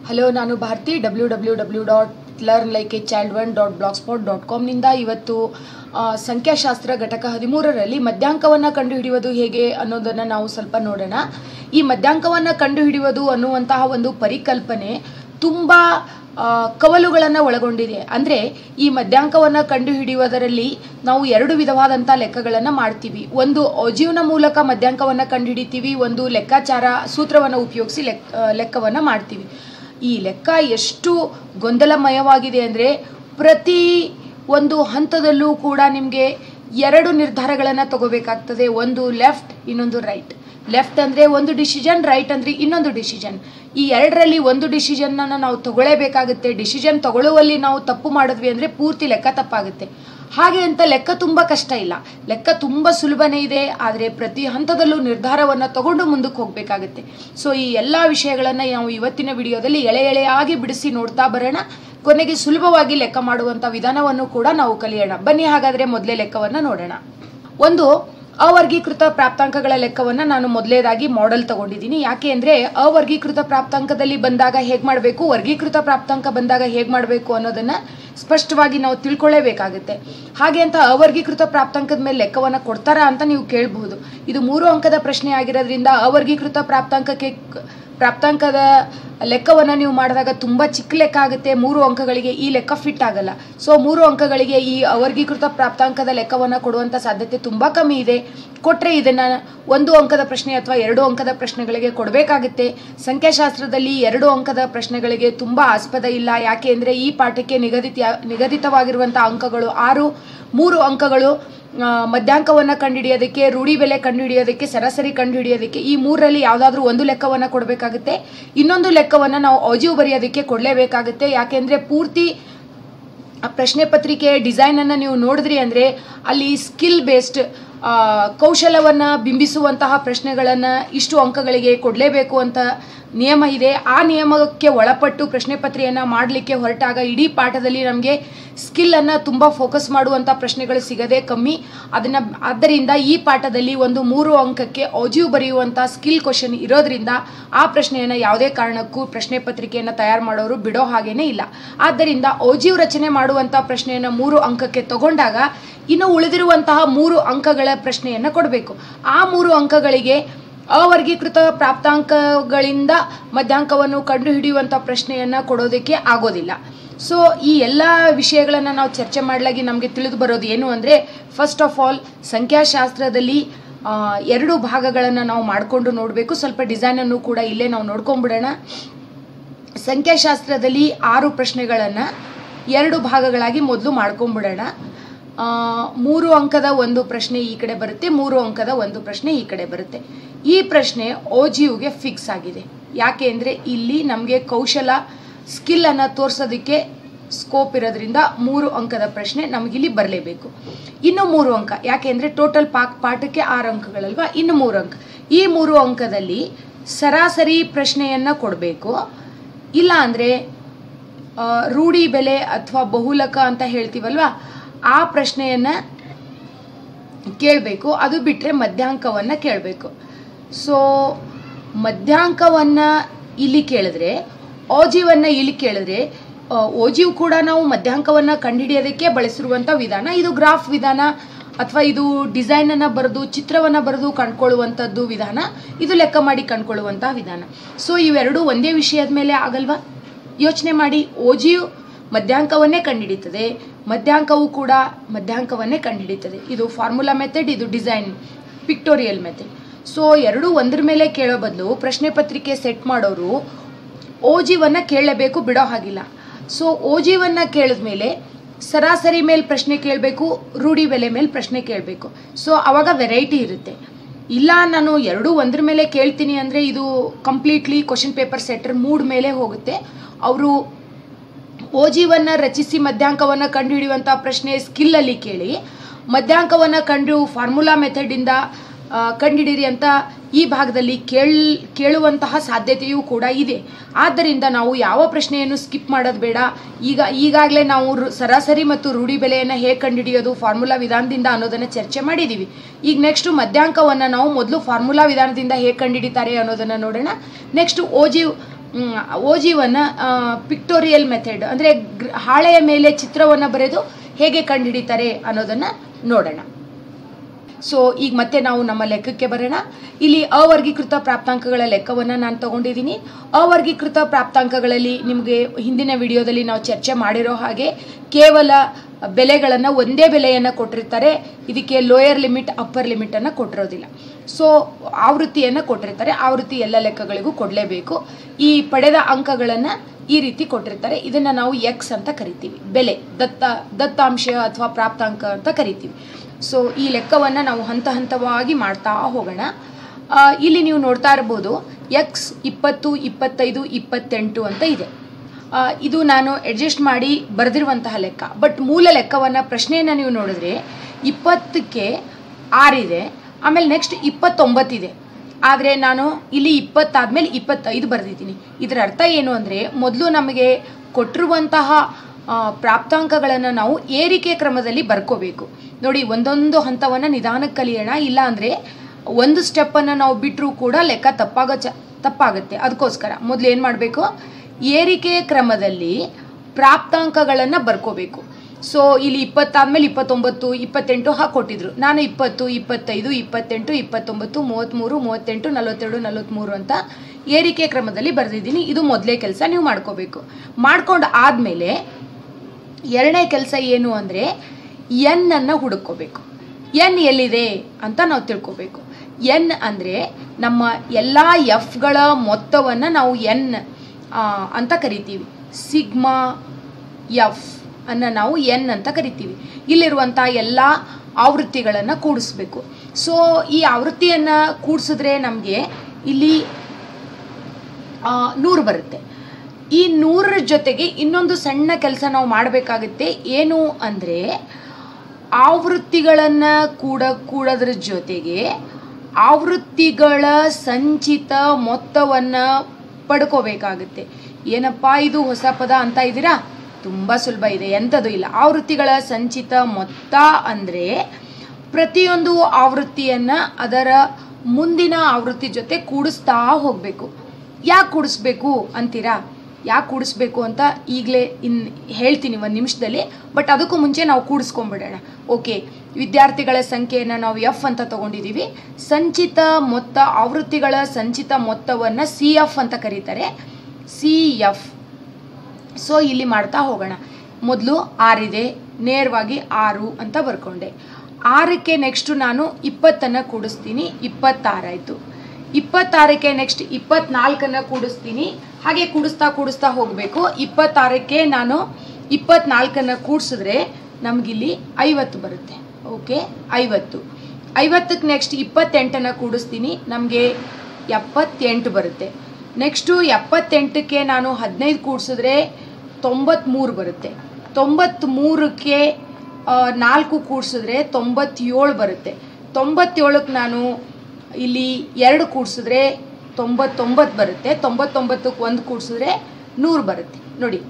hello ನಾನು Bharathi W W W dot learn like a child one dot blogspot dot ಕಾಮ್ನಿಂದ ಇವತ್ತು ಆ, ಸಂಖ್ಯಾಶಾಸ್ತ್ರ ಘಟಕ ಹದಿಮೂರರಲ್ಲಿ ಮಧ್ಯಾಂಕವನ್ನು ಕಂಡುಹಿಡಿಯುವುದು ಹೇಗೆ ಅನ್ನೋದನ್ನು ನಾವು ಸ್ವಲ್ಪ ನೋಡೋಣ ಈ ಮಧ್ಯಾಂಕವನ್ನು ಕಂಡುಹಿಡಿಯುವುದು ಅನ್ನುವಂತಹ ಒಂದು ಪರಿಕಲ್ಪನೆ ತುಂಬ ಕವಲುಗಳನ್ನು ಒಳಗೊಂಡಿದೆ ಅಂದರೆ ಈ ಮಧ್ಯಾಂಕವನ್ನು ಕಂಡುಹಿಡಿಯುವುದರಲ್ಲಿ ನಾವು ಎರಡು ವಿಧವಾದಂಥ ಲೆಕ್ಕಗಳನ್ನು ಮಾಡ್ತೀವಿ ಒಂದು ಅಜೀವ್ನ ಮೂಲಕ ಮಧ್ಯಾಂಕವನ್ನು ಕಂಡುಹಿಡಿತೀವಿ ಒಂದು ಲೆಕ್ಕಾಚಾರ ಸೂತ್ರವನ್ನು ಉಪಯೋಗಿಸಿ ಲೆಕ್ ಲೆಕ್ಕವನ್ನು ಮಾಡ್ತೀವಿ ಈ ಲೆಕ್ಕ ಎಷ್ಟು ಗೊಂದಲಮಯವಾಗಿದೆ ಅಂದರೆ ಪ್ರತಿ ಒಂದು ಹಂತದಲ್ಲೂ ಕೂಡ ನಿಮಗೆ ಎರಡು ನಿರ್ಧಾರಗಳನ್ನು ತಗೋಬೇಕಾಗ್ತದೆ ಒಂದು ಲೆಫ್ಟ್ ಇನ್ನೊಂದು ರೈಟ್ ಲೆಫ್ಟ್ ಅಂದರೆ ಒಂದು ಡಿಸಿಷನ್ ರೈಟ್ ಅಂದರೆ ಇನ್ನೊಂದು ಡಿಸಿಷನ್ ಈ ಎರಡರಲ್ಲಿ ಒಂದು ಡಿಸಿಷನ್ನನ್ನು ನಾವು ತಗೊಳ್ಳೇಬೇಕಾಗುತ್ತೆ ಡಿಸಿಷನ್ ತಗೊಳ್ಳುವಲ್ಲಿ ನಾವು ತಪ್ಪು ಮಾಡಿದ್ವಿ ಅಂದರೆ ಪೂರ್ತಿ ಲೆಕ್ಕ ತಪ್ಪಾಗುತ್ತೆ ಹಾಗೆ ಅಂತ ಲೆಕ್ಕ ತುಂಬ ಕಷ್ಟ ಇಲ್ಲ ಲೆಕ್ಕ ತುಂಬ ಸುಲಭನೇ ಇದೆ ಆದರೆ ಪ್ರತಿ ಹಂತದಲ್ಲೂ ನಿರ್ಧಾರವನ್ನು ತಗೊಂಡು ಮುಂದಕ್ಕೆ ಹೋಗಬೇಕಾಗುತ್ತೆ ಸೊ ಈ ಎಲ್ಲ ವಿಷಯಗಳನ್ನು ನಾವು ಇವತ್ತಿನ ವಿಡಿಯೋದಲ್ಲಿ ಎಳೆ ಎಳೆಯಾಗಿ ಬಿಡಿಸಿ ನೋಡ್ತಾ ಬರೋಣ ಕೊನೆಗೆ ಸುಲಭವಾಗಿ ಲೆಕ್ಕ ಮಾಡುವಂಥ ವಿಧಾನವನ್ನು ಕೂಡ ನಾವು ಕಲಿಯೋಣ ಬನ್ನಿ ಹಾಗಾದರೆ ಮೊದಲೇ ಲೆಕ್ಕವನ್ನು ನೋಡೋಣ ಒಂದು ಅವರ್ಗೀಕೃತ ಪ್ರಾಪ್ತಾಂಕಗಳ ಲೆಕ್ಕವನ್ನು ನಾನು ಮೊದಲೇದಾಗಿ ಮಾಡೆಲ್ ತಗೊಂಡಿದ್ದೀನಿ ಯಾಕೆ ಅಂದರೆ ಅವರ್ಗೀಕೃತ ಪ್ರಾಪ್ತಾಂಕದಲ್ಲಿ ಬಂದಾಗ ಹೇಗೆ ಮಾಡಬೇಕು ವರ್ಗೀಕೃತ ಪ್ರಾಪ್ತಾಂಕ ಬಂದಾಗ ಹೇಗೆ ಮಾಡಬೇಕು ಅನ್ನೋದನ್ನು ಸ್ಪಷ್ಟವಾಗಿ ನಾವು ತಿಳ್ಕೊಳ್ಳೇಬೇಕಾಗುತ್ತೆ ಹಾಗೆ ಅಂತ ಅವರ್ಗೀಕೃತ ಪ್ರಾಪ್ತಾಂಕದ ಮೇಲೆ ಲೆಕ್ಕವನ್ನು ಕೊಡ್ತಾರಾ ಅಂತ ನೀವು ಕೇಳಬಹುದು ಇದು ಮೂರು ಅಂಕದ ಪ್ರಶ್ನೆ ಆಗಿರೋದ್ರಿಂದ ಅವರ್ಗೀಕೃತ ಪ್ರಾಪ್ತಾಂಕಕ್ಕೆ ಕ- ಪ್ರಾಪ್ತಾಂಕದ ಲೆಕ್ಕವನ್ನು ನೀವು ಮಾಡಿದಾಗ ತುಂಬ ಚಿಕ್ಕ ಲೆಕ್ಕ ಆಗುತ್ತೆ ಮೂರು ಅಂಕಗಳಿಗೆ ಈ ಲೆಕ್ಕ ಫಿಟ್ ಆಗಲ್ಲ ಸೊ ಮೂರು ಅಂಕಗಳಿಗೆ ಈ ಅವರ್ಗೀಕೃತ ಪ್ರಾಪ್ತಾಂಕದ ಲೆಕ್ಕವನ್ನು ಕೊಡುವಂಥ ಸಾಧ್ಯತೆ ತುಂಬ ಕಮ್ಮಿ ಇದೆ ಕೊಟ್ಟರೆ ಇದನ್ನು ಒಂದು ಅಂಕದ ಪ್ರಶ್ನೆ ಅಥವಾ ಎರಡು ಅಂಕದ ಪ್ರಶ್ನೆಗಳಿಗೆ ಕೊಡಬೇಕಾಗುತ್ತೆ ಸಂಖ್ಯಾಶಾಸ್ತ್ರದಲ್ಲಿ ಎರಡು ಅಂಕದ ಪ್ರಶ್ನೆಗಳಿಗೆ ತುಂಬ ಆಸ್ಪದ ಇಲ್ಲ ಯಾಕೆ ಅಂದರೆ ಈ ಪಾಠಕ್ಕೆ ನಿಗದಿತ ನಿಗದಿತವಾಗಿರುವಂಥ ಅಂಕಗಳು ಆರು ಮೂರು ಅಂಕಗಳು ಆ, ಮಧ್ಯಾಂಕವನ್ನು ಕಂಡುಹಿಡಿಯೋದಕ್ಕೆ ರೂಢಿ ಬೆಲೆ ಕಂಡುಹಿಡಿಯೋದಕ್ಕೆ ಸರಾಸರಿ ಕಂಡುಹಿಡಿಯೋದಕ್ಕೆ ಈ ಮೂರರಲ್ಲಿ ಯಾವುದಾದ್ರೂ ಒಂದು ಲೆಕ್ಕವನ್ನು ಕೊಡಬೇಕಾಗುತ್ತೆ ಇನ್ನೊಂದು ಲೆಕ್ಕವನ್ನು ನಾವು ಅಜೀವ್ ಬರೆಯೋದಕ್ಕೆ ಕೊಡಲೇಬೇಕಾಗುತ್ತೆ ಯಾಕೆಂದರೆ ಪೂರ್ತಿ ಆ ಪ್ರಶ್ನೆ ಪತ್ರಿಕೆ ಡಿಸೈನನ್ನು ನೀವು ನೋಡಿದ್ರಿ ಅಂದರೆ ಅಲ್ಲಿ ಸ್ಕಿಲ್ ಬೇಸ್ಡ್ ಕೌಶಲವನ್ನು ಬಿಂಬಿಸುವಂತಹ ಪ್ರಶ್ನೆಗಳನ್ನು ಇಷ್ಟು ಅಂಕಗಳಿಗೆ ಕೊಡಲೇಬೇಕು ಅಂತ ನಿಯಮ ಇದೆ ಆ ನಿಯಮಕ್ಕೆ ಒಳಪಟ್ಟು ಪ್ರಶ್ನೆ ಪತ್ರಿಕೆಯನ್ನು ಮಾಡಲಿಕ್ಕೆ ಹೊರಟಾಗ ಇಡೀ ಪಾಠದಲ್ಲಿ ನಮಗೆ ಸ್ಕಿಲ್ಲನ್ನು ತುಂಬ ಫೋಕಸ್ ಮಾಡುವಂಥ ಪ್ರಶ್ನೆಗಳು ಸಿಗದೆ ಕಮ್ಮಿ ಅದನ್ನು ಆದ್ದರಿಂದ ಈ ಪಾಠದಲ್ಲಿ ಒಂದು ಮೂರು ಅಂಕಕ್ಕೆ ಅಜೀವ್ ಬರೆಯುವಂಥ ಸ್ಕಿಲ್ ಕ್ವಶನ್ ಇರೋದ್ರಿಂದ ಆ ಪ್ರಶ್ನೆಯನ್ನು ಯಾವುದೇ ಕಾರಣಕ್ಕೂ ಪ್ರಶ್ನೆ ಪತ್ರಿಕೆಯನ್ನು ತಯಾರು ಮಾಡೋರು ಬಿಡೋ ಹಾಗೇನೇ ಇಲ್ಲ ಆದ್ದರಿಂದ ಅಜೀವ್ ರಚನೆ ಮಾಡುವಂಥ ಪ್ರಶ್ನೆಯನ್ನು ಮೂರು ಅಂಕಕ್ಕೆ ತಗೊಂಡಾಗ ಇನ್ನು ಉಳಿದಿರುವಂತಹ ಮೂರು ಅಂಕಗಳ ಪ್ರಶ್ನೆಯನ್ನು ಕೊಡಬೇಕು ಆ ಮೂರು ಅಂಕಗಳಿಗೆ ಅವರ್ಗೀಕೃತ ಪ್ರಾಪ್ತಾಂಕಗಳಿಂದ ಮಧ್ಯಾಂಕವನ್ನು ಕಂಡುಹಿಡಿಯುವಂಥ ಪ್ರಶ್ನೆಯನ್ನು ಕೊಡೋದಕ್ಕೆ ಆಗೋದಿಲ್ಲ ಸೊ ಈ ಎಲ್ಲ ವಿಷಯಗಳನ್ನು ನಾವು ಚರ್ಚೆ ಮಾಡಲಾಗಿ ನಮಗೆ ತಿಳಿದು ಬರೋದು ಏನು ಅಂದರೆ ಫಸ್ಟ್ ಆಫ್ ಆಲ್ ಸಂಖ್ಯಾಶಾಸ್ತ್ರದಲ್ಲಿ ಆ, ಎರಡು ಭಾಗಗಳನ್ನು ನಾವು ಮಾಡಿಕೊಂಡು ನೋಡಬೇಕು ಸ್ವಲ್ಪ ಡಿಸೈನನ್ನು ಕೂಡ ಇಲ್ಲೇ ನಾವು ನೋಡ್ಕೊಂಡ್ಬಿಡೋಣ ಸಂಖ್ಯಾಶಾಸ್ತ್ರದಲ್ಲಿ ಆರು ಪ್ರಶ್ನೆಗಳನ್ನು ಎರಡು ಭಾಗಗಳಾಗಿ ಮೊದಲು ಮಾಡ್ಕೊಂಡ್ಬಿಡೋಣ ಆ, ಮೂರು ಅಂಕದ ಒಂದು ಪ್ರಶ್ನೆ ಈ ಕಡೆ ಬರುತ್ತೆ ಮೂರು ಅಂಕದ ಒಂದು ಪ್ರಶ್ನೆ ಈ ಕಡೆ ಬರುತ್ತೆ ಈ ಪ್ರಶ್ನೆ ಓಜಿಯುಗೆ ಫಿಕ್ಸ್ ಆಗಿದೆ ಯಾಕೆ ಅಂದರೆ ಇಲ್ಲಿ ನಮಗೆ ಕೌಶಲ ಸ್ಕಿಲ್ಲನ್ನು ತೋರಿಸೋದಕ್ಕೆ ಸ್ಕೋಪ್ ಇರೋದ್ರಿಂದ ಮೂರು ಅಂಕದ ಪ್ರಶ್ನೆ ನಮಗಿಲ್ಲಿ ಬರಲೇಬೇಕು ಇನ್ನು ಮೂರು ಅಂಕ ಯಾಕೆಂದರೆ ಟೋಟಲ್ ಪಾಕ್ ಪಾಠಕ್ಕೆ ಆರು ಅಂಕಗಳಲ್ವಾ ಇನ್ನು ಮೂರು ಅಂಕ ಈ ಮೂರು ಅಂಕದಲ್ಲಿ ಸರಾಸರಿ ಪ್ರಶ್ನೆಯನ್ನು ಕೊಡಬೇಕು ಇಲ್ಲ ಅಂದರೆ ರೂಢಿ ಬೆಲೆ ಅಥವಾ ಬಹುಲಕ ಅಂತ ಹೇಳ್ತೀವಲ್ವಾ ಆ ಪ್ರಶ್ನೆಯನ್ನು ಕೇಳಬೇಕು ಅದು ಬಿಟ್ಟರೆ ಮಧ್ಯಾಂಕವನ್ನು ಕೇಳಬೇಕು ಸೊ ಮಧ್ಯಾಂಕವನ್ನು ಇಲ್ಲಿ ಕೇಳಿದ್ರೆ ಓಜಿವನ್ನು ಇಲ್ಲಿ ಕೇಳಿದ್ರೆ ಆ, ಓಜಿವ್ ಕೂಡ ನಾವು ಮಧ್ಯಾಂಕವನ್ನು ಕಂಡುಹಿಡಿಯೋದಕ್ಕೆ ಬಳಸಿರುವಂಥ ವಿಧಾನ ಇದು ಗ್ರಾಫ್ ವಿಧಾನ ಅಥವಾ ಇದು ಡಿಸೈನನ್ನು ಬರೆದು ಚಿತ್ರವನ್ನು ಬರೆದು ಕಂಡ್ಕೊಳ್ಳುವಂಥದ್ದು ವಿಧಾನ ಇದು ಲೆಕ್ಕ ಮಾಡಿ ಕಂಡ್ಕೊಳ್ಳುವಂತಹ ವಿಧಾನ ಸೊ ಇವೆರಡೂ ಒಂದೇ ವಿಷಯದ ಮೇಲೆ ಆಗಲ್ವಾ ಯೋಚನೆ ಮಾಡಿ ಓಜಿಯು ಮಧ್ಯಾಂಕವನ್ನೇ ಕಂಡುಹಿಡಿತದೆ ಮಧ್ಯಾಂಕವು ಕೂಡ ಮಧ್ಯಾಂಕವನ್ನೇ ಕಂಡುಹಿಡಿತದೆ ಇದು ಫಾರ್ಮುಲಾ ಮೆಥಡ್ ಇದು ಡಿಸೈನ್ ಪಿಕ್ಟೋರಿಯಲ್ ಮೆಥಡ್ ಸೊ ಎರಡೂ ಒಂದ್ರ ಮೇಲೆ ಕೇಳೋ ಬದಲು ಪ್ರಶ್ನೆ ಪತ್ರಿಕೆ ಸೆಟ್ ಮಾಡೋರು ಓಜಿವನ್ನು ಕೇಳಲೇಬೇಕು ಬಿಡೋ ಹಾಗಿಲ್ಲ ಸೊ ಓಜಿವನ್ನು ಕೇಳಿದ್ಮೇಲೆ ಸರಾಸರಿ ಮೇಲೆ ಪ್ರಶ್ನೆ ಕೇಳಬೇಕು ರೂಢಿ ಬೆಲೆ ಮೇಲೆ ಪ್ರಶ್ನೆ ಕೇಳಬೇಕು ಸೊ ಅವಾಗ ವೆರೈಟಿ ಇರುತ್ತೆ ಇಲ್ಲ ನಾನು ಎರಡೂ ಒಂದ್ರ ಮೇಲೆ ಕೇಳ್ತೀನಿ ಅಂದರೆ ಇದು completely question paper setter mood ಮೇಲೆ ಹೋಗುತ್ತೆ ಅವರು ಓಜಿವನ್ನು ರಚಿಸಿ ಮಧ್ಯಾಂಕವನ್ನು ಕಂಡುಹಿಡಿಯುವಂಥ ಪ್ರಶ್ನೆ ಸ್ಕಿಲ್ಲಲ್ಲಿ ಕೇಳಿ ಮಧ್ಯಾಂಕವನ್ನು ಕಂಡು ಫಾರ್ಮುಲಾ ಮೆಥಡಿಂದ ಕಂಡುಹಿಡಿರಿ ಅಂತ ಈ ಭಾಗದಲ್ಲಿ ಕೇಳ್ ಕೇಳುವಂತಹ ಸಾಧ್ಯತೆಯೂ ಕೂಡ ಇದೆ ಆದ್ದರಿಂದ ನಾವು ಯಾವ ಪ್ರಶ್ನೆಯನ್ನು ಸ್ಕಿಪ್ ಮಾಡೋದು ಬೇಡ ಈಗ ಈಗಾಗಲೇ ನಾವು ರು- ಸರಾಸರಿ ಮತ್ತು ರೂಢಿ ಬೆಲೆಯನ್ನು ಹೇಗೆ ಕಂಡುಹಿಡಿಯೋದು ಫಾರ್ಮುಲಾ ವಿಧಾನದಿಂದ ಅನ್ನೋದನ್ನು ಚರ್ಚೆ ಮಾಡಿದ್ದೀವಿ ಈಗ ನೆಕ್ಸ್ಟು ಮಧ್ಯಾಂಕವನ್ನು ನಾವು ಮೊದಲು ಫಾರ್ಮುಲಾ ವಿಧಾನದಿಂದ ಹೇಗೆ ಕಂಡುಹಿಡಿತಾರೆ ಅನ್ನೋದನ್ನು ನೋಡೋಣ ನೆಕ್ಸ್ಟ್ ಓಜಿ ಓಜಿವನ್ನು ಪಿಕ್ಟೋರಿಯಲ್ ಮೆಥಡ್ ಅಂದರೆ ಹಾಳೆಯ ಮೇಲೆ ಚಿತ್ರವನ್ನು ಬರೆದು ಹೇಗೆ ಕಂಡುಹಿಡಿತಾರೆ ಅನ್ನೋದನ್ನು ನೋಡೋಣ ಸೊ ಈಗ ಮತ್ತೆ ನಾವು ನಮ್ಮ ಲೆಕ್ಕಕ್ಕೆ ಬರೋಣ ಇಲ್ಲಿ ಅವರ್ಗೀಕೃತ ಪ್ರಾಪ್ತಾಂಕಗಳ ಲೆಕ್ಕವನ್ನು ನಾನು ತಗೊಂಡಿದ್ದೀನಿ ಅವರ್ಗೀಕೃತ ಪ್ರಾಪ್ತಾಂಕಗಳಲ್ಲಿ ನಿಮಗೆ ಹಿಂದಿನ ವಿಡಿಯೋದಲ್ಲಿ ನಾವು ಚರ್ಚೆ ಮಾಡಿರೋ ಹಾಗೆ ಕೇವಲ ಬೆಲೆಗಳನ್ನು ಒಂದೇ ಬೆಲೆಯನ್ನು ಕೊಟ್ಟಿರ್ತಾರೆ ಇದಕ್ಕೆ ಲೋಯರ್ ಲಿಮಿಟ್ ಅಪ್ಪರ್ ಲಿಮಿಟನ್ನು ಕೊಟ್ಟಿರೋದಿಲ್ಲ ಸೊ ಆವೃತ್ತಿಯನ್ನು ಕೊಟ್ಟಿರ್ತಾರೆ ಆವೃತ್ತಿ ಎಲ್ಲ ಲೆಕ್ಕಗಳಿಗೂ ಕೊಡಲೇಬೇಕು ಈ ಪಡೆದ ಅಂಕಗಳನ್ನು ಈ ರೀತಿ ಕೊಟ್ಟಿರ್ತಾರೆ ಇದನ್ನು ನಾವು ಎಕ್ಸ್ ಅಂತ ಕರಿತೀವಿ ಬೆಲೆ ದತ್ತ ದತ್ತಾಂಶ ಅಥವಾ ಪ್ರಾಪ್ತಾಂಕ ಅಂತ ಕರಿತೀವಿ ಸೊ ಈ ಲೆಕ್ಕವನ್ನು ನಾವು ಹಂತ ಹಂತವಾಗಿ ಮಾಡ್ತಾ ಹೋಗೋಣ ಆ, ಇಲ್ಲಿ ನೀವು ನೋಡ್ತಾ ಇರ್ಬೋದು ಎಕ್ಸ್ ಇಪ್ಪತ್ತು ಇಪ್ಪತ್ತೈದು ಇಪ್ಪತ್ತೆಂಟು ಅಂತ ಇದೆ ಆ, ಇದು ನಾನು ಅಡ್ಜಸ್ಟ್ ಮಾಡಿ ಬರೆದಿರುವಂತಹ ಲೆಕ್ಕ ಬಟ್ ಮೂಲ ಲೆಕ್ಕವನ್ನು ಪ್ರಶ್ನೆಯನ್ನು ನೀವು ನೋಡಿದ್ರೆ ಇಪ್ಪತ್ತಕ್ಕೆ ಆರಿದೆ ಆಮೇಲೆ ನೆಕ್ಸ್ಟ್ ಇಪ್ಪತ್ತೊಂಬತ್ತಿದೆ ಆದರೆ ನಾನು ಇಲ್ಲಿ ಇಪ್ಪತ್ತಾದ್ಮೇಲೆ ಇಪ್ಪತ್ತೈದು ಬರೆದಿದ್ದೀನಿ ಇದರ ಅರ್ಥ ಏನು ಅಂದರೆ ಮೊದಲು ನಮಗೆ ಕೊಟ್ಟಿರುವಂತಹ ಆ, ಪ್ರಾಪ್ತಾಂಕಗಳನ್ನು ನಾವು ಏರಿಕೆ ಕ್ರಮದಲ್ಲಿ ಬರ್ಕೋಬೇಕು ನೋಡಿ ಒಂದೊಂದು ಹಂತವನ್ನು ನಿಧಾನಕ್ಕೆ ಕಲಿಯೋಣ ಇಲ್ಲ ಅಂದರೆ ಒಂದು ಸ್ಟೆಪ್ಪನ್ನು ನಾವು ಬಿಟ್ಟರೂ ಕೂಡ ಲೆಕ್ಕ ತಪ್ಪಾಗೋ ಚ ತಪ್ಪಾಗುತ್ತೆ ಅದಕ್ಕೋಸ್ಕರ ಮೊದಲು ಏನು ಮಾಡಬೇಕು ಏರಿಕೆ ಕ್ರಮದಲ್ಲಿ ಪ್ರಾಪ್ತಾಂಕಗಳನ್ನು ಬರ್ಕೋಬೇಕು ಸೊ ಇಲ್ಲಿ ಇಪ್ಪತ್ತಾದ್ಮೇಲೆ ಇಪ್ಪತ್ತೊಂಬತ್ತು ಇಪ್ಪತ್ತೆಂಟು ಹಾಕೊಟ್ಟಿದ್ರು ನಾನು ಇಪ್ಪತ್ತು ಇಪ್ಪತ್ತೈದು ಇಪ್ಪತ್ತೆಂಟು ಇಪ್ಪತ್ತೊಂಬತ್ತು ಮೂವತ್ತ್ಮೂರು ಮೂವತ್ತೆಂಟು ನಲವತ್ತೆರಡು ನಲವತ್ತ್ಮೂರು ಅಂತ ಏರಿಕೆ ಕ್ರಮದಲ್ಲಿ ಬರೆದಿದ್ದೀನಿ ಇದು ಮೊದಲೇ ಕೆಲಸ ನೀವು ಮಾಡ್ಕೋಬೇಕು ಮಾಡ್ಕೊಂಡು ಆದಮೇಲೆ ಎರಡನೇ ಕೆಲಸ ಏನು ಅಂದರೆ ಎನ್ ಅನ್ನು ಹುಡುಕೋಬೇಕು ಎನ್ ಎಲ್ಲಿದೆ ಅಂತ ನಾವು ತಿಳ್ಕೊಬೇಕು ಎನ್ ಅಂದರೆ ನಮ್ಮ ಎಲ್ಲ ಎಫ್ಗಳ ಮೊತ್ತವನ್ನು ನಾವು ಎನ್ ಅಂತ ಕರಿತೀವಿ ಸಿಗ್ಮಾ ಎಫ್ ಅನ್ನು ನಾವು ಎನ್ ಅಂತ ಕರಿತೀವಿ ಇಲ್ಲಿರುವಂಥ ಎಲ್ಲ ಆವೃತ್ತಿಗಳನ್ನು ಕೂಡಿಸ್ಬೇಕು ಸೊ ಈ ಆವೃತ್ತಿಯನ್ನು ಕೂಡಿಸಿದ್ರೆ ನಮಗೆ ಇಲ್ಲಿ ಆ, ನೂರು ಬರುತ್ತೆ ಈ ನೂರರ ಜೊತೆಗೆ ಇನ್ನೊಂದು ಸಣ್ಣ ಕೆಲಸ ನಾವು ಮಾಡಬೇಕಾಗುತ್ತೆ ಏನು ಅಂದರೆ ಆವೃತ್ತಿಗಳನ್ನು ಕೂಡ ಕೂಡೋದ್ರ ಜೊತೆಗೆ ಆವೃತ್ತಿಗಳ ಸಂಚಿತ ಮೊತ್ತವನ್ನು ಪಡ್ಕೋಬೇಕಾಗುತ್ತೆ ಏನಪ್ಪ ಇದು ಹೊಸ ಪದ ಅಂತ ಇದ್ದೀರಾ ತುಂಬ ಸುಲಭ ಇದೆ ಎಂಥದ್ದು ಇಲ್ಲ ಆವೃತ್ತಿಗಳ ಸಂಚಿತ ಮೊತ್ತ ಅಂದರೆ ಪ್ರತಿಯೊಂದು ಆವೃತ್ತಿಯನ್ನು ಅದರ ಮುಂದಿನ ಆವೃತ್ತಿ ಜೊತೆ ಕೂಡಿಸ್ತಾ ಹೋಗಬೇಕು ಯಾಕೆ ಕೂಡಿಸ್ಬೇಕು ಅಂತೀರಾ ಯಾಕೆ ಕೂಡಿಸ್ಬೇಕು ಅಂತ ಈಗಲೇ ಇನ್ ಹೇಳ್ತೀನಿ ಒಂದು ನಿಮಿಷದಲ್ಲಿ ಬಟ್ ಅದಕ್ಕೂ ಮುಂಚೆ ನಾವು ಕೂಡಿಸ್ಕೊಂಡ್ಬಿಡೋಣ ಓಕೆ ವಿದ್ಯಾರ್ಥಿಗಳ ಸಂಖ್ಯೆಯನ್ನು ನಾವು ಎಫ್ ಅಂತ ತಗೊಂಡಿದ್ದೀವಿ ಸಂಚಿತ ಮೊತ್ತ ಆವೃತ್ತಿಗಳ ಸಂಚಿತ ಮೊತ್ತವನ್ನು ಸಿ ಎಫ್ ಅಂತ ಕರೀತಾರೆ ಸಿ ಎಫ್ ಸೊ ಇಲ್ಲಿ ಮಾಡ್ತಾ ಹೋಗೋಣ ಮೊದಲು ಆರಿದೆ ನೇರವಾಗಿ ಆರು ಅಂತ ಬರ್ಕೊಂಡೆ ಆರಕ್ಕೆ ನೆಕ್ಸ್ಟು ನಾನು ಇಪ್ಪತ್ತನ್ನು ಕೂಡಿಸ್ತೀನಿ ಇಪ್ಪತ್ತಾರಾಯಿತು ಇಪ್ಪತ್ತಾರಕ್ಕೆ ನೆಕ್ಸ್ಟ್ ಇಪ್ಪತ್ನಾಲ್ಕನ್ನು ಕೂಡಿಸ್ತೀನಿ ಹಾಗೆ ಕೂಡಿಸ್ತಾ ಕೂಡಿಸ್ತಾ ಹೋಗಬೇಕು ಇಪ್ಪತ್ತಾರಕ್ಕೆ ನಾನು ಇಪ್ಪತ್ನಾಲ್ಕನ್ನು ಕೂಡಿಸಿದ್ರೆ ನಮಗಿಲ್ಲಿ ಐವತ್ತು ಬರುತ್ತೆ ಓಕೆ ಐವತ್ತು ಐವತ್ತಕ್ಕೆ ನೆಕ್ಸ್ಟ್ ಇಪ್ಪತ್ತೆಂಟನ್ನು ಕೂಡಿಸ್ತೀನಿ ನಮಗೆ ಎಪ್ಪತ್ತೆಂಟು ಬರುತ್ತೆ ನೆಕ್ಸ್ಟು ಎಪ್ಪತ್ತೆಂಟಕ್ಕೆ ನಾನು ಹದಿನೈದು ಕೂಡಿಸಿದ್ರೆ ತೊಂಬತ್ತ್ಮೂರು ಬರುತ್ತೆ ತೊಂಬತ್ತ್ಮೂರಕ್ಕೆ ಆ, ನಾಲ್ಕು ಕೂಡಿಸಿದ್ರೆ ತೊಂಬತ್ತೇಳು ಬರುತ್ತೆ ತೊಂಬತ್ತೇಳಕ್ಕೆ ನಾನು ಇಲ್ಲಿ ಎರಡು ಕೂಡಿಸಿದ್ರೆ ತೊಂಬತ್ತೊಂಬತ್ತು ಬರುತ್ತೆ ತೊಂಬತ್ತೊಂಬತ್ತಕ್ಕೆ ಒಂದು ಕೂಡಿಸಿದ್ರೆ ನೂರು ಬರುತ್ತೆ ನೋಡಿ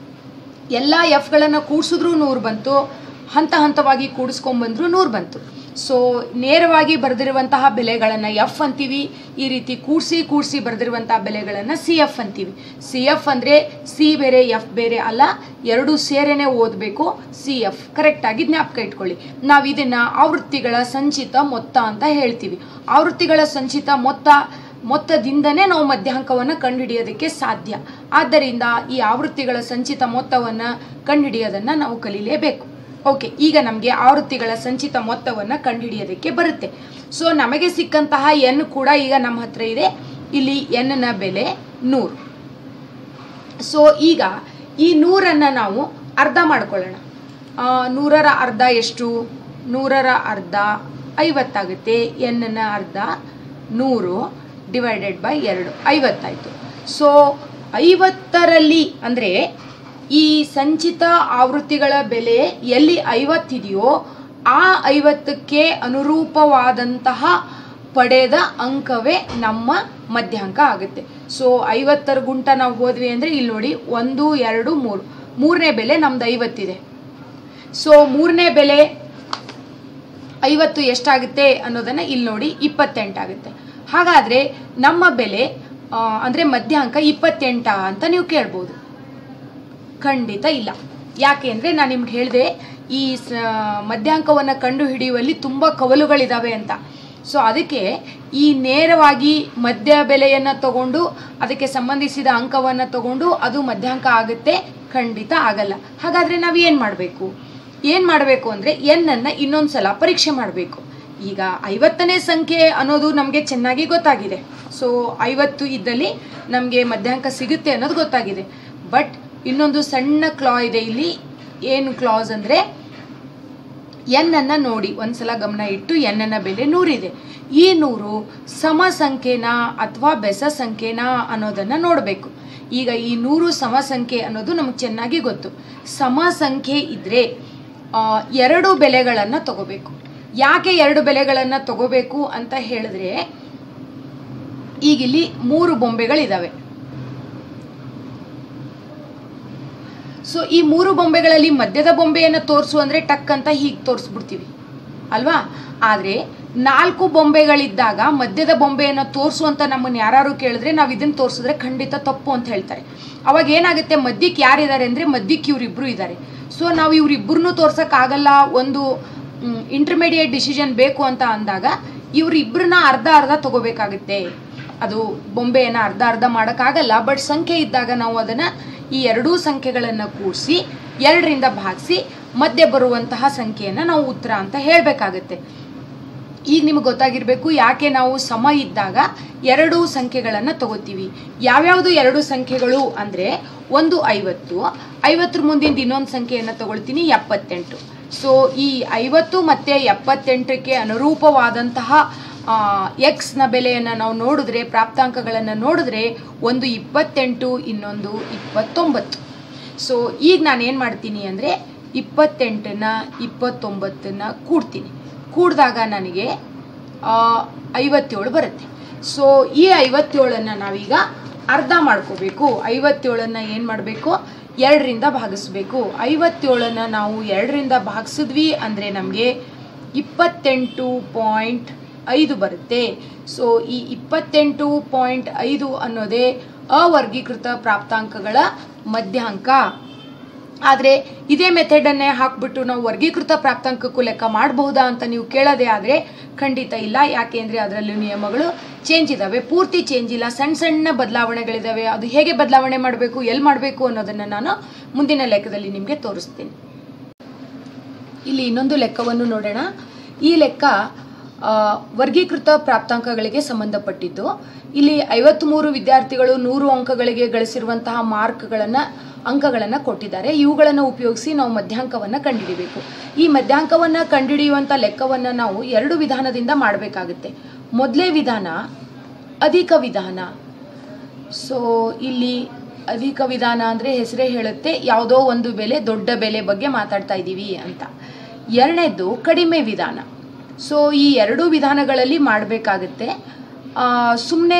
ಎಲ್ಲ ಎಫ್ಗಳನ್ನು ಕೂಡಿಸಿದ್ರೂ ನೂರು ಬಂತು ಹಂತ ಹಂತವಾಗಿ ಕೂಡಿಸ್ಕೊಂಬಂದ್ರು ನೂರು ಬಂತು ಸೊ ನೇರವಾಗಿ ಬರೆದಿರುವಂತಹ ಬೆಲೆಗಳನ್ನು ಎಫ್ ಅಂತೀವಿ ಈ ರೀತಿ ಕೂಡಿಸಿ ಕೂಡಿಸಿ ಬರೆದಿರುವಂತಹ ಬೆಲೆಗಳನ್ನು ಸಿ ಎಫ್ ಅಂತೀವಿ ಸಿ ಎಫ್ ಅಂದರೆ ಸಿ ಬೇರೆ ಎಫ್ ಬೇರೆ ಅಲ್ಲ ಎರಡೂ ಸೇರೇನೆ ಓದಬೇಕು ಸಿ ಎಫ್ ಕರೆಕ್ಟಾಗಿ ಜ್ಞಾಪಕ ಇಟ್ಕೊಳ್ಳಿ ನಾವು ಇದನ್ನು ಆವೃತ್ತಿಗಳ ಸಂಚಿತ ಮೊತ್ತ ಅಂತ ಹೇಳ್ತೀವಿ ಆವೃತ್ತಿಗಳ ಸಂಚಿತ ಮೊತ್ತ ಮೊತ್ತದಿಂದನೇ ನಾವು ಮಧ್ಯಾಂಕವನ್ನು ಕಂಡುಹಿಡಿಯೋದಕ್ಕೆ ಸಾಧ್ಯ ಆದ್ದರಿಂದ ಈ ಆವೃತ್ತಿಗಳ ಸಂಚಿತ ಮೊತ್ತವನ್ನು ಕಂಡುಹಿಡಿಯೋದನ್ನು ನಾವು ಕಲೀಲೇಬೇಕು ಓಕೆ ಈಗ ನಮಗೆ ಆವೃತ್ತಿಗಳ ಸಂಚಿತ ಮೊತ್ತವನ್ನು ಕಂಡುಹಿಡಿಯೋದಕ್ಕೆ ಬರುತ್ತೆ ಸೊ ನಮಗೆ ಸಿಕ್ಕಂತಹ ಎನ್ ಕೂಡ ಈಗ ನಮ್ಮ ಹತ್ರ ಇದೆ ಇಲ್ಲಿ ಎನ್ನ ಬೆಲೆ ನೂರು ಸೊ ಈಗ ಈ ನೂರನ್ನು ನಾವು ಅರ್ಧ ಮಾಡ್ಕೊಳ್ಳೋಣ ಆ, ನೂರರ ಅರ್ಧ ಎಷ್ಟು ನೂರರ ಅರ್ಧ ಐವತ್ತಾಗುತ್ತೆ ಎನ್ನ ಅರ್ಧ ನೂರು ಡಿವೈಡೆಡ್ ಬೈ ಎರಡು ಐವತ್ತಾಯಿತು ಸೊ ಐವತ್ತರಲ್ಲಿ ಅಂದರೆ ಈ ಸಂಚಿತ ಆವೃತ್ತಿಗಳ ಬೆಲೆ ಎಲ್ಲಿ ಐವತ್ತಿದೆಯೋ ಆ ಐವತ್ತಕ್ಕೆ ಅನುರೂಪವಾದಂತಹ ಪಡೆದ ಅಂಕವೇ ನಮ್ಮ ಮಧ್ಯಾಂಕ ಆಗುತ್ತೆ ಸೊ ಐವತ್ತರ ಗುಂಟ ನಾವು ಹೋದ್ವಿ ಅಂದರೆ ಇಲ್ಲಿ ನೋಡಿ ಒಂದು ಎರಡು ಮೂರು ಮೂರನೇ ಬೆಲೆ ನಮ್ದು ಐವತ್ತಿದೆ ಸೊ ಮೂರನೇ ಬೆಲೆ ಐವತ್ತು ಎಷ್ಟಾಗುತ್ತೆ ಅನ್ನೋದನ್ನು ಇಲ್ಲಿ ನೋಡಿ ಇಪ್ಪತ್ತೆಂಟಾಗುತ್ತೆ ಹಾಗಾದರೆ ನಮ್ಮ ಬೆಲೆ ಆ, ಅಂದ್ರೆ ಮಧ್ಯಾಂಕ ಇಪ್ಪತ್ತೆಂಟ ಅಂತ ನೀವು ಕೇಳ್ಬೋದು ಖಂಡಿತ ಇಲ್ಲ ಯಾಕೆ ಅಂದರೆ ನಾನು ನಿಮ್ಗೆ ಹೇಳಿದೆ ಈ ಸ ಮಧ್ಯಾಂಕವನ್ನು ಕಂಡು ಹಿಡಿಯುವಲ್ಲಿ ತುಂಬ ಕವಲುಗಳಿದ್ದಾವೆ ಅಂತ ಸೊ ಅದಕ್ಕೆ ಈ ನೇರವಾಗಿ ಮಧ್ಯ ಬೆಲೆಯನ್ನು ತಗೊಂಡು ಅದಕ್ಕೆ ಸಂಬಂಧಿಸಿದ ಅಂಕವನ್ನು ತಗೊಂಡು ಅದು ಮಧ್ಯಾಂಕ ಆಗುತ್ತೆ ಖಂಡಿತ ಆಗಲ್ಲ ಹಾಗಾದರೆ ನಾವು ಏನು ಮಾಡಬೇಕು ಏನು ಮಾಡಬೇಕು ಅಂದರೆ ಎನ್ನನ್ನು ಇನ್ನೊಂದು ಸಲ ಪರೀಕ್ಷೆ ಮಾಡಬೇಕು ಈಗ ಐವತ್ತನೇ ಸಂಖ್ಯೆ ಅನ್ನೋದು ನಮಗೆ ಚೆನ್ನಾಗಿ ಗೊತ್ತಾಗಿದೆ ಸೊ ಐವತ್ತು ಇದ್ದಲ್ಲಿ ನಮಗೆ ಮಧ್ಯಾಂಕ ಸಿಗುತ್ತೆ ಅನ್ನೋದು ಗೊತ್ತಾಗಿದೆ ಬಟ್ ಇನ್ನೊಂದು ಸಣ್ಣ ಕ್ಲಾ ಇದೆ ಇಲ್ಲಿ ಏನು ಕ್ಲಾಸ್ ಅಂದರೆ ಎನ್ನನ್ನು ನೋಡಿ ಒಂದ್ಸಲ ಗಮನ ಇಟ್ಟು ಎನ್ನನ ಬೆಲೆ ನೂರಿದೆ ಈ ನೂರು ಸಮ ಸಂಖ್ಯೆನಾ ಅಥವಾ ಬೆಸ ಸಂಖ್ಯೆನಾ ಅನ್ನೋದನ್ನು ನೋಡಬೇಕು ಈಗ ಈ ನೂರು ಸಮ ಸಂಖ್ಯೆ ಅನ್ನೋದು ನಮಗೆ ಚೆನ್ನಾಗಿ ಗೊತ್ತು ಸಮ ಸಂಖ್ಯೆ ಇದ್ದರೆ ಎರಡು ಬೆಲೆಗಳನ್ನು ತಗೋಬೇಕು ಯಾಕೆ ಎರಡು ಬೆಲೆಗಳನ್ನು ತಗೋಬೇಕು ಅಂತ ಹೇಳಿದ್ರೆ ಈಗಿಲ್ಲಿ ಮೂರು ಬೊಂಬೆಗಳಿದ್ದಾವೆ ಸೊ ಈ ಮೂರು ಬೊಂಬೆಗಳಲ್ಲಿ ಮಧ್ಯದ ಬೊಂಬೆಯನ್ನು ತೋರಿಸು ಅಂದರೆ ಟಕ್ ಅಂತ ಹೀಗೆ ತೋರಿಸ್ಬಿಡ್ತೀವಿ ಅಲ್ವಾ ಆದರೆ ನಾಲ್ಕು ಬೊಂಬೆಗಳಿದ್ದಾಗ ಮಧ್ಯದ ಬೊಂಬೆಯನ್ನು ತೋರಿಸು ಅಂತ ನಮ್ಮನ್ನು ಯಾರು ಕೇಳಿದ್ರೆ ನಾವು ಇದನ್ನು ತೋರಿಸಿದ್ರೆ ಖಂಡಿತ ತಪ್ಪು ಅಂತ ಹೇಳ್ತಾರೆ ಅವಾಗ ಏನಾಗುತ್ತೆ ಮಧ್ಯಕ್ಕೆ ಯಾರಿದ್ದಾರೆ ಅಂದರೆ ಮಧ್ಯಕ್ಕೆ ಇವರಿಬ್ಬರು ಇದ್ದಾರೆ ಸೊ ನಾವು ಇವರಿಬ್ಬರನ್ನೂ ತೋರ್ಸೋಕ್ಕಾಗಲ್ಲ ಒಂದು ಇಂಟರ್ಮೀಡಿಯೇಟ್ ಡಿಸಿಷನ್ ಬೇಕು ಅಂತ ಅಂದಾಗ ಇವರಿಬ್ಬರನ್ನ ಅರ್ಧ ಅರ್ಧ ತಗೋಬೇಕಾಗುತ್ತೆ ಅದು ಬೊಂಬೆಯನ್ನು ಅರ್ಧ ಅರ್ಧ ಮಾಡೋಕ್ಕಾಗಲ್ಲ ಬಟ್ ಸಂಖ್ಯೆ ಇದ್ದಾಗ ನಾವು ಅದನ್ನು ಈ ಎರಡೂ ಸಂಖ್ಯೆಗಳನ್ನು ಕೂಡಿಸಿ ಎರಡರಿಂದ ಭಾಗಿಸಿ ಮಧ್ಯೆ ಬರುವಂತಹ ಸಂಖ್ಯೆಯನ್ನು ನಾವು ಉತ್ತರ ಅಂತ ಹೇಳಬೇಕಾಗತ್ತೆ ಈಗ ನಿಮಗೆ ಗೊತ್ತಾಗಿರಬೇಕು ಯಾಕೆ ನಾವು ಸಮ ಇದ್ದಾಗ ಎರಡು ಸಂಖ್ಯೆಗಳನ್ನು ತಗೋತೀವಿ ಯಾವ್ಯಾವುದು ಎರಡು ಸಂಖ್ಯೆಗಳು ಅಂದರೆ ಒಂದು ಐವತ್ತು ಐವತ್ತರ ಮುಂದಿನ ಇನ್ನೊಂದು ಸಂಖ್ಯೆಯನ್ನು ತಗೊಳ್ತೀನಿ ಎಪ್ಪತ್ತೆಂಟು ಸೊ ಈ ಐವತ್ತು ಮತ್ತು ಎಪ್ಪತ್ತೆಂಟಕ್ಕೆ ಅನುರೂಪವಾದಂತಹ ಎಕ್ಸ್ನ ಬೆಲೆಯನ್ನು ನಾವು ನೋಡಿದ್ರೆ ಪ್ರಾಪ್ತಾಂಕಗಳನ್ನು ನೋಡಿದ್ರೆ ಒಂದು ಇಪ್ಪತ್ತೆಂಟು ಇನ್ನೊಂದು ಇಪ್ಪತ್ತೊಂಬತ್ತು ಸೊ ಈಗ ನಾನು ಏನು ಮಾಡ್ತೀನಿ ಅಂದರೆ ಇಪ್ಪತ್ತೆಂಟನ್ನ ಇಪ್ಪತ್ತೊಂಬತ್ತನ್ನು ಕೂಡ್ತೀನಿ ಕೂಡಿದಾಗ ನನಗೆ ಆ, ಐವತ್ತೇಳು ಬರುತ್ತೆ ಸೊ ಈ ಐವತ್ತೇಳನ್ನು ನಾವೀಗ ಅರ್ಧ ಮಾಡ್ಕೋಬೇಕು ಐವತ್ತೇಳನ್ನು ಏನು ಮಾಡಬೇಕು ಎರಡರಿಂದ ಭಾಗಿಸ್ಬೇಕು ಐವತ್ತೇಳನ್ನು ನಾವು ಎರಡರಿಂದ ಭಾಗಿಸಿದ್ವಿ ಅಂದರೆ ನಮಗೆ ಇಪ್ಪತ್ತೆಂಟು ಪಾಯಿಂಟ್ ಐದು ಬರುತ್ತೆ ಸೊ ಈ ಇಪ್ಪತ್ತೆಂಟು ಪಾಯಿಂಟ್ ಐದು ಅನ್ನೋದೇ ಅವರ್ಗೀಕೃತ ಪ್ರಾಪ್ತಾಂಕಗಳ ಮಧ್ಯಾಂಕ ಆದರೆ ಇದೇ ಮೆಥಡನ್ನೇ ಹಾಕ್ಬಿಟ್ಟು ನಾವು ವರ್ಗೀಕೃತ ಪ್ರಾಪ್ತಾಂಕಕ್ಕೂ ಲೆಕ್ಕ ಮಾಡಬಹುದಾ ಅಂತ ನೀವು ಕೇಳೋದೇ ಆದರೆ ಖಂಡಿತ ಇಲ್ಲ ಯಾಕೆ ಅಂದರೆ ಅದರಲ್ಲಿ ನಿಯಮಗಳು ಚೇಂಜ್ ಇದ್ದಾವೆ ಪೂರ್ತಿ ಚೇಂಜ್ ಇಲ್ಲ ಸಣ್ಣ ಸಣ್ಣ ಬದಲಾವಣೆಗಳಿದ್ದಾವೆ ಅದು ಹೇಗೆ ಬದಲಾವಣೆ ಮಾಡಬೇಕು ಎಲ್ಲಿ ಮಾಡಬೇಕು ಅನ್ನೋದನ್ನು ನಾನು ಮುಂದಿನ ಲೆಕ್ಕದಲ್ಲಿ ನಿಮಗೆ ತೋರಿಸ್ತೀನಿ ಇಲ್ಲಿ ಇನ್ನೊಂದು ಲೆಕ್ಕವನ್ನು ನೋಡೋಣ ಈ ಲೆಕ್ಕ ಆ, ವರ್ಗೀಕೃತ ಪ್ರಾಪ್ತಾಂಕಗಳಿಗೆ ಸಂಬಂಧಪಟ್ಟಿದ್ದು ಇಲ್ಲಿ ಐವತ್ತ್ಮೂರು ವಿದ್ಯಾರ್ಥಿಗಳು ನೂರು ಅಂಕಗಳಿಗೆ ಗಳಿಸಿರುವಂತಹ ಮಾರ್ಕ್ಗಳನ್ನು ಅಂಕಗಳನ್ನು ಕೊಟ್ಟಿದ್ದಾರೆ ಇವುಗಳನ್ನು ಉಪಯೋಗಿಸಿ ನಾವು ಮಧ್ಯಾಂಕವನ್ನು ಕಂಡುಹಿಡಿಬೇಕು ಈ ಮಧ್ಯಾಂಕವನ್ನು ಕಂಡುಹಿಡಿಯುವಂಥ ಲೆಕ್ಕವನ್ನು ನಾವು ಎರಡು ವಿಧಾನದಿಂದ ಮಾಡಬೇಕಾಗುತ್ತೆ ಮೊದಲೇ ವಿಧಾನ ಅಧಿಕ ವಿಧಾನ ಸೊ ಇಲ್ಲಿ ಅಧಿಕ ವಿಧಾನ ಅಂದರೆ ಹೆಸರೇ ಹೇಳುತ್ತೆ ಯಾವುದೋ ಒಂದು ಬೆಲೆ ದೊಡ್ಡ ಬೆಲೆ ಬಗ್ಗೆ ಮಾತಾಡ್ತಾ ಇದ್ದೀವಿ ಅಂತ ಎರಡನೇದು ಕಡಿಮೆ ವಿಧಾನ ಸೊ ಈ ಎರಡೂ ವಿಧಾನಗಳಲ್ಲಿ ಮಾಡಬೇಕಾಗುತ್ತೆ ಸುಮ್ಮನೆ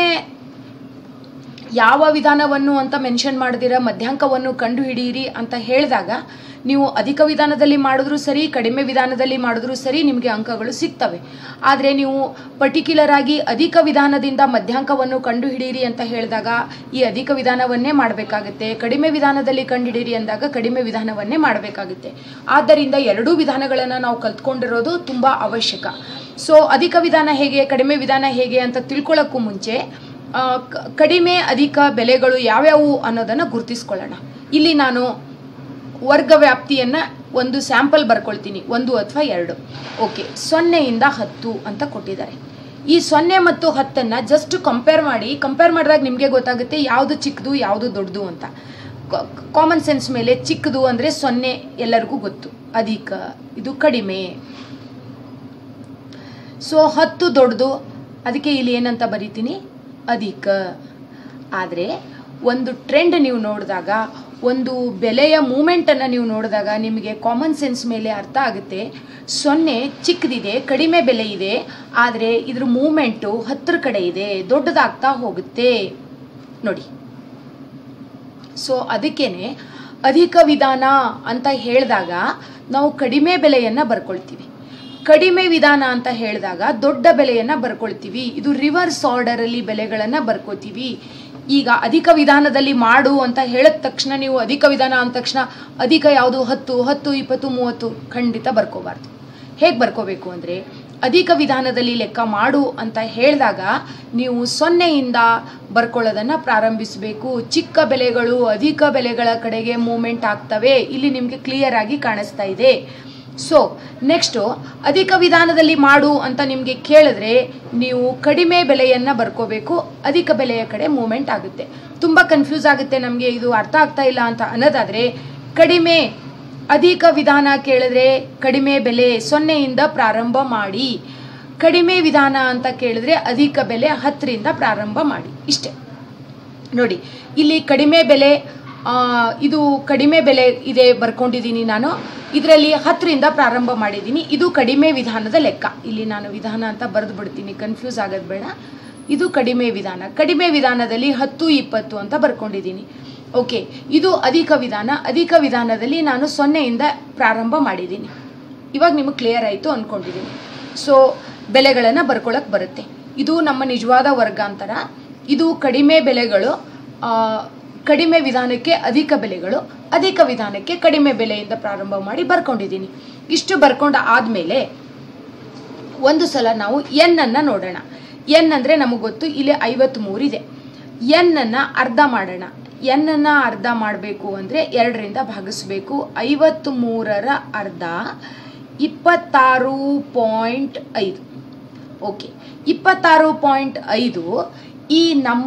ಯಾವ ವಿಧಾನವನ್ನು ಅಂತ ಮೆನ್ಷನ್ ಮಾಡ್ದಿರ ಮಧ್ಯಾಂಕವನ್ನು ಕಂಡುಹಿಡಿಯಿರಿ ಅಂತ ಹೇಳಿದಾಗ ನೀವು ಅಧಿಕ ವಿಧಾನದಲ್ಲಿ ಮಾಡಿದ್ರೂ ಸರಿ ಕಡಿಮೆ ವಿಧಾನದಲ್ಲಿ ಮಾಡಿದ್ರೂ ಸರಿ ನಿಮಗೆ ಅಂಕಗಳು ಸಿಗ್ತವೆ ಆದರೆ ನೀವು ಪರ್ಟಿಕ್ಯುಲರ್ ಆಗಿ ಅಧಿಕ ವಿಧಾನದಿಂದ ಮಧ್ಯಾಂಕವನ್ನು ಕಂಡುಹಿಡಿಯಿರಿ ಅಂತ ಹೇಳಿದಾಗ ಈ ಅಧಿಕ ವಿಧಾನವನ್ನೇ ಮಾಡಬೇಕಾಗುತ್ತೆ ಕಡಿಮೆ ವಿಧಾನದಲ್ಲಿ ಕಂಡುಹಿಡಿಯಿರಿ ಅಂದಾಗ ಕಡಿಮೆ ವಿಧಾನವನ್ನೇ ಮಾಡಬೇಕಾಗುತ್ತೆ ಆದ್ದರಿಂದ ಎರಡೂ ವಿಧಾನಗಳನ್ನು ನಾವು ಕಲ್ತ್ಕೊಂಡಿರೋದು ತುಂಬ ಅವಶ್ಯಕ ಸೊ ಅಧಿಕ ವಿಧಾನ ಹೇಗೆ ಕಡಿಮೆ ವಿಧಾನ ಹೇಗೆ ಅಂತ ತಿಳ್ಕೊಳ್ಳೋಕ್ಕೂ ಮುಂಚೆ ಆ, ಕ- ಕಡಿಮೆ ಅಧಿಕ ಬೆಲೆಗಳು ಯಾವ್ಯಾವು ಅನ್ನೋದನ್ನು ಗುರುತಿಸ್ಕೊಳ್ಳೋಣ ಇಲ್ಲಿ ನಾನು ವರ್ಗ ವ್ಯಾಪ್ತಿಯನ್ನು ಒಂದು ಸ್ಯಾಂಪಲ್ ಬರ್ಕೊಳ್ತೀನಿ ಒಂದು ಅಥವಾ ಎರಡು ಓಕೆ ಸೊನ್ನೆಯಿಂದ ಹತ್ತು ಅಂತ ಕೊಟ್ಟಿದ್ದಾರೆ ಈ ಸೊನ್ನೆ ಮತ್ತು ಹತ್ತನ್ನು ಜಸ್ಟ್ ಕಂಪೇರ್ ಮಾಡಿ ಕಂಪೇರ್ ಮಾಡಿದಾಗ ನಿಮಗೆ ಗೊತ್ತಾಗುತ್ತೆ ಯಾವುದು ಚಿಕ್ಕದು ಯಾವುದು ದೊಡ್ಡದು ಅಂತ ಕಾಮನ್ ಸೆನ್ಸ್ ಮೇಲೆ ಚಿಕ್ಕದು ಅಂದರೆ ಸೊನ್ನೆ ಎಲ್ಲರಿಗೂ ಗೊತ್ತು ಅಧಿಕ ಇದು ಕಡಿಮೆ ಸೊ ಹತ್ತು ದೊಡ್ಡದು ಅದಕ್ಕೆ ಇಲ್ಲಿ ಏನಂತ ಬರಿತೀನಿ ಅಧಿಕ ಆದರೆ ಒಂದು ಟ್ರೆಂಡ್ ನೀವು ನೋಡಿದಾಗ ಒಂದು ಬೆಲೆಯ ಮೂಮೆಂಟನ್ನು ನೀವು ನೋಡಿದಾಗ ನಿಮಗೆ ಕಾಮನ್ ಸೆನ್ಸ್ ಮೇಲೆ ಅರ್ಥ ಆಗುತ್ತೆ ಸೊನ್ನೆ ಚಿಕ್ಕದಿದೆ ಕಡಿಮೆ ಬೆಲೆ ಇದೆ ಆದರೆ ಇದ್ರ ಮೂಮೆಂಟು ಹತ್ತರ ಕಡೆ ಇದೆ ದೊಡ್ಡದಾಗ್ತಾ ಹೋಗುತ್ತೆ ನೋಡಿ ಸೊ ಅದಕ್ಕೇನೆ ಅಧಿಕ ವಿಧಾನ ಅಂತ ಹೇಳಿದಾಗ ನಾವು ಕಡಿಮೆ ಬೆಲೆಯನ್ನು ಬರ್ಕೊಳ್ತೀವಿ ಕಡಿಮೆ ವಿಧಾನ ಅಂತ ಹೇಳಿದಾಗ ದೊಡ್ಡ ಬೆಲೆಯನ್ನು ಬರ್ಕೊಳ್ತೀವಿ ಇದು ರಿವರ್ಸ್ ಆರ್ಡರಲ್ಲಿ ಬೆಲೆಗಳನ್ನು ಬರ್ಕೋತೀವಿ ಈಗ ಅಧಿಕ ವಿಧಾನದಲ್ಲಿ ಮಾಡು ಅಂತ ಹೇಳಿದ ತಕ್ಷಣ ನೀವು ಅಧಿಕ ವಿಧಾನ ಅಂದ ತಕ್ಷಣ ಅಧಿಕ ಯಾವುದು ಹತ್ತು ಹತ್ತು ಇಪ್ಪತ್ತು ಮೂವತ್ತು ಖಂಡಿತ ಬರ್ಕೋಬಾರ್ದು ಹೇಗೆ ಬರ್ಕೋಬೇಕು ಅಂದರೆ ಅಧಿಕ ವಿಧಾನದಲ್ಲಿ ಲೆಕ್ಕ ಮಾಡು ಅಂತ ಹೇಳಿದಾಗ ನೀವು ಸೊನ್ನೆಯಿಂದ ಬರ್ಕೊಳ್ಳೋದನ್ನು ಪ್ರಾರಂಭಿಸಬೇಕು ಚಿಕ್ಕ ಬೆಲೆಗಳು ಅಧಿಕ ಬೆಲೆಗಳ ಕಡೆಗೆ ಮೂಮೆಂಟ್ ಆಗ್ತವೆ ಇಲ್ಲಿ ನಿಮಗೆ ಕ್ಲಿಯರ್ ಆಗಿ ಕಾಣಿಸ್ತಾ ಇದೆ ಸೊ ನೆಕ್ಸ್ಟು ಅಧಿಕ ವಿಧಾನದಲ್ಲಿ ಮಾಡು ಅಂತ ನಿಮಗೆ ಕೇಳಿದ್ರೆ ನೀವು ಕಡಿಮೆ ಬೆಲೆಯನ್ನು ಬರ್ಕೋಬೇಕು ಅಧಿಕ ಬೆಲೆಯ ಕಡೆ ಮೂಮೆಂಟ್ ಆಗುತ್ತೆ ತುಂಬ ಕನ್ಫ್ಯೂಸ್ ಆಗುತ್ತೆ ನಮಗೆ ಇದು ಅರ್ಥ ಆಗ್ತಾ ಇಲ್ಲ ಅಂತ ಅನ್ನೋದಾದರೆ ಕಡಿಮೆ ಅಧಿಕ ವಿಧಾನ ಕೇಳಿದ್ರೆ ಕಡಿಮೆ ಬೆಲೆ ಸೊನ್ನೆಯಿಂದ ಪ್ರಾರಂಭ ಮಾಡಿ ಕಡಿಮೆ ವಿಧಾನ ಅಂತ ಕೇಳಿದ್ರೆ ಅಧಿಕ ಬೆಲೆ ಹತ್ತರಿಂದ ಪ್ರಾರಂಭ ಮಾಡಿ ಇಷ್ಟೇ ನೋಡಿ ಇಲ್ಲಿ ಕಡಿಮೆ ಬೆಲೆ ಆ, ಇದು ಕಡಿಮೆ ಬೆಲೆ ಇದೆ ಬರ್ಕೊಂಡಿದ್ದೀನಿ ನಾನು ಇದರಲ್ಲಿ ಹತ್ತರಿಂದ ಪ್ರಾರಂಭ ಮಾಡಿದ್ದೀನಿ ಇದು ಕಡಿಮೆ ವಿಧಾನದ ಲೆಕ್ಕ ಇಲ್ಲಿ ನಾನು ವಿಧಾನ ಅಂತ ಬರೆದು ಬಿಡ್ತೀನಿ ಕನ್ಫ್ಯೂಸ್ ಆಗೋದು ಬೇಡ ಇದು ಕಡಿಮೆ ವಿಧಾನ ಕಡಿಮೆ ವಿಧಾನದಲ್ಲಿ ಹತ್ತು ಇಪ್ಪತ್ತು ಅಂತ ಬರ್ಕೊಂಡಿದ್ದೀನಿ ಓಕೆ ಇದು ಅಧಿಕ ವಿಧಾನ ಅಧಿಕ ವಿಧಾನದಲ್ಲಿ ನಾನು ಸೊನ್ನೆಯಿಂದ ಪ್ರಾರಂಭ ಮಾಡಿದ್ದೀನಿ ಇವಾಗ ನಿಮಗೆ ಕ್ಲಿಯರ್ ಆಯಿತು ಅಂದ್ಕೊಂಡಿದ್ದೀನಿ ಸೊ ಬೆಲೆಗಳನ್ನು ಬರ್ಕೊಳಕ್ಕೆ ಬರುತ್ತೆ ಇದು ನಮ್ಮ ನಿಜವಾದ ವರ್ಗಾಂತರ ಇದು ಕಡಿಮೆ ಬೆಲೆಗಳು ಆ, ಕಡಿಮೆ ವಿಧಾನಕ್ಕೆ ಅಧಿಕ ಬೆಲೆಗಳು ಅಧಿಕ ವಿಧಾನಕ್ಕೆ ಕಡಿಮೆ ಬೆಲೆಯಿಂದ ಪ್ರಾರಂಭ ಮಾಡಿ ಬರ್ಕೊಂಡಿದ್ದೀನಿ ಇಷ್ಟು ಬರ್ಕೊಂಡ ಆದಮೇಲೆ ಒಂದು ಸಲ ನಾವು ಎನ್ ಅನ್ನು ನೋಡೋಣ ಎನ್ ಅಂದರೆ ನಮಗೆ ಗೊತ್ತು ಇಲ್ಲಿ ಐವತ್ತ್ಮೂರು ಇದೆ ಎನ್ ಅನ್ನು ಅರ್ಧ ಮಾಡೋಣ ಎನ್ ಅನ್ನು ಅರ್ಧ ಮಾಡಬೇಕು ಅಂದರೆ ಎರಡರಿಂದ ಭಾಗಿಸ್ಬೇಕು ಐವತ್ತ್ಮೂರರ ಅರ್ಧ ಇಪ್ಪತ್ತಾರು ಪಾಯಿಂಟ್ ಐದು ಓಕೆ ಇಪ್ಪತ್ತಾರು ಪಾಯಿಂಟ್ ಐದು ಈ ನಮ್ಮ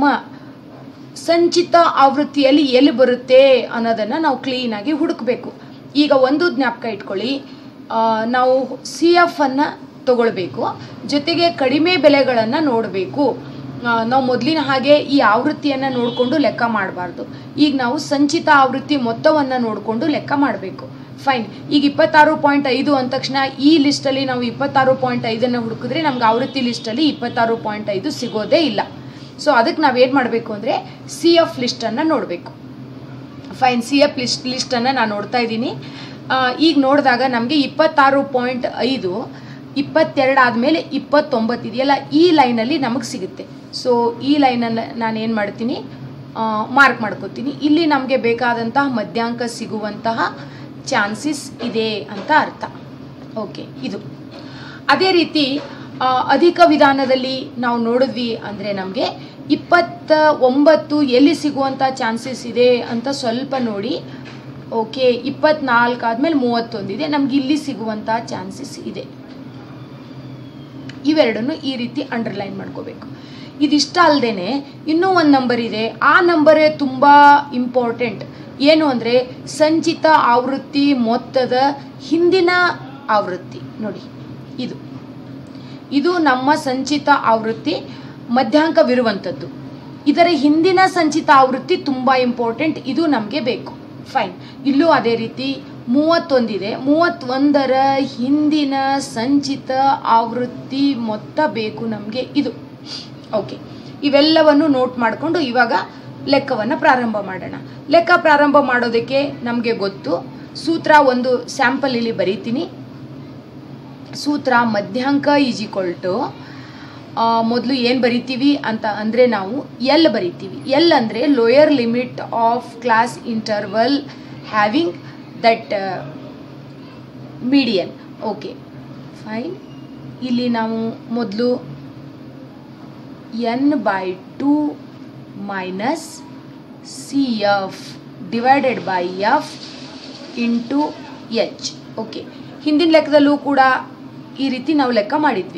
ಸಂಚಿತ ಆವೃತ್ತಿಯಲ್ಲಿ ಎಲ್ಲಿ ಬರುತ್ತೆ ಅನ್ನೋದನ್ನು ನಾವು ಕ್ಲೀನಾಗಿ ಹುಡುಕಬೇಕು ಈಗ ಒಂದು ಜ್ಞಾಪಕ ಇಟ್ಕೊಳ್ಳಿ ಆ, ನಾವು ಸಿ ಎಫ್ ಅನ್ನು ತಗೊಳ್ಬೇಕು ಜೊತೆಗೆ ಕಡಿಮೆ ಬೆಲೆಗಳನ್ನು ನೋಡಬೇಕು ನಾವು ಮೊದಲಿನ ಹಾಗೆ ಈ ಆವೃತ್ತಿಯನ್ನು ನೋಡಿಕೊಂಡು ಲೆಕ್ಕ ಮಾಡಬಾರ್ದು ಈಗ ನಾವು ಸಂಚಿತ ಆವೃತ್ತಿ ಮೊತ್ತವನ್ನು ನೋಡಿಕೊಂಡು ಲೆಕ್ಕ ಮಾಡಬೇಕು ಫೈನ್ ಈಗ ಇಪ್ಪತ್ತಾರು ಪಾಯಿಂಟ್ ಐದು ಅಂದ ತಕ್ಷಣ ಈ ಲಿಸ್ಟಲ್ಲಿ ನಾವು ಇಪ್ಪತ್ತಾರು ಪಾಯಿಂಟ್ ಐದನ್ನು ಹುಡುಕಿದ್ರೆ ನಮ್ಗೆ ಆವೃತ್ತಿ ಲಿಸ್ಟಲ್ಲಿ ಇಪ್ಪತ್ತಾರು ಪಾಯಿಂಟ್ ಐದು ಸಿಗೋದೇ ಇಲ್ಲ ಸೊ ಅದಕ್ಕೆ ನಾವೇನು ಮಾಡಬೇಕು ಅಂದರೆ ಸಿ ಎಫ್ ಲಿಸ್ಟನ್ನು ನೋಡಬೇಕು ಫೈನ್ ಸಿ ಎಫ್ ಲಿಸ್ಟ್ ಲಿಸ್ಟನ್ನು ನಾನು ನೋಡ್ತಾ ಇದ್ದೀನಿ ಆ, ಈಗ ನೋಡಿದಾಗ ನಮಗೆ ಇಪ್ಪತ್ತಾರು ಪಾಯಿಂಟ್ ಐದು ಇಪ್ಪತ್ತೆರಡು ಆದಮೇಲೆ ಇಪ್ಪತ್ತೊಂಬತ್ತು ಇದೆಯಲ್ಲ ಈ ಲೈನಲ್ಲಿ ನಮಗೆ ಸಿಗುತ್ತೆ ಸೊ ಈ ಲೈನನ್ನು ನಾನು ಏನು ಮಾಡ್ತೀನಿ ಮಾರ್ಕ್ ಮಾಡ್ಕೋತೀನಿ ಇಲ್ಲಿ ನಮಗೆ ಬೇಕಾದಂತಹ ಮಧ್ಯಾಂಕ ಸಿಗುವಂತಹ ಚಾನ್ಸಸ್ ಇದೆ ಅಂತ ಅರ್ಥ ಓಕೆ ಇದು ಅದೇ ರೀತಿ ಆ, ಅಧಿಕ ವಿಧಾನದಲ್ಲಿ ನಾವು ನೋಡಿದ್ವಿ ಅಂದರೆ ನಮಗೆ ಇಪ್ಪತ್ತ ಒಂಬತ್ತು ಎಲ್ಲಿ ಸಿಗುವಂಥ ಚಾನ್ಸಸ್ ಇದೆ ಅಂತ ಸ್ವಲ್ಪ ನೋಡಿ ಓಕೆ ಇಪ್ಪತ್ನಾಲ್ಕು ಆದಮೇಲೆ ಮೂವತ್ತೊಂದಿದೆ ನಮ್ಗೆ ಇಲ್ಲಿ ಸಿಗುವಂಥ ಚಾನ್ಸಸ್ ಇದೆ ಇವೆರಡನ್ನು ಈ ರೀತಿ ಅಂಡರ್ಲೈನ್ ಮಾಡ್ಕೋಬೇಕು ಇದಿಷ್ಟ ಅಲ್ಲದೆ ಇನ್ನೂ ಒಂದು ನಂಬರ್ ಇದೆ ಆ ನಂಬರೇ ತುಂಬ ಇಂಪಾರ್ಟೆಂಟ್ ಏನು ಅಂದರೆ ಸಂಚಿತ ಆವೃತ್ತಿ ಮೊತ್ತದ ಹಿಂದಿನ ಆವೃತ್ತಿ ನೋಡಿ ಇದು ಇದು ನಮ್ಮ ಸಂಚಿತ ಆವೃತ್ತಿ ಮಧ್ಯಾಂಕವಿರುವಂಥದ್ದು ಇದರ ಹಿಂದಿನ ಸಂಚಿತ ಆವೃತ್ತಿ ತುಂಬ ಇಂಪಾರ್ಟೆಂಟ್ ಇದು ನಮಗೆ ಬೇಕು ಫೈನ್ ಇಲ್ಲೂ ಅದೇ ರೀತಿ ಮೂವತ್ತೊಂದಿದೆ ಮೂವತ್ತೊಂದರ ಹಿಂದಿನ ಸಂಚಿತ ಆವೃತ್ತಿ ಮೊತ್ತ ಬೇಕು ನಮಗೆ ಇದು ಓಕೆ ಇವೆಲ್ಲವನ್ನು ನೋಟ್ ಮಾಡಿಕೊಂಡು ಇವಾಗ ಲೆಕ್ಕವನ್ನು ಪ್ರಾರಂಭ ಮಾಡೋಣ ಲೆಕ್ಕ ಪ್ರಾರಂಭ ಮಾಡೋದಕ್ಕೆ ನಮಗೆ ಗೊತ್ತು ಸೂತ್ರ ಒಂದು ಸ್ಯಾಂಪಲ್ ಇಲ್ಲಿ ಬರೀತೀನಿ ಸೂತ್ರ ಮಧ್ಯಾಂಕ ಈಸ್ ಈಕ್ವಲ್ ಟು ಮೊದಲು ಏನು ಬರಿತೀವಿ ಅಂತ ಅಂದರೆ ನಾವು ಎಲ್ ಬರಿತೀವಿ ಎಲ್ ಅಂದರೆ lower limit of class interval having that median okay fine ಇಲ್ಲಿ ನಾವು ಮೊದಲು N by two minus C F divided by F into H okay ಹಿಂದಿನ ಲೆಕ್ಕದಲ್ಲೂ ಕೂಡ ಈ ರೀತಿ ನಾವು ಲೆಕ್ಕ ಮಾಡಿದ್ವಿ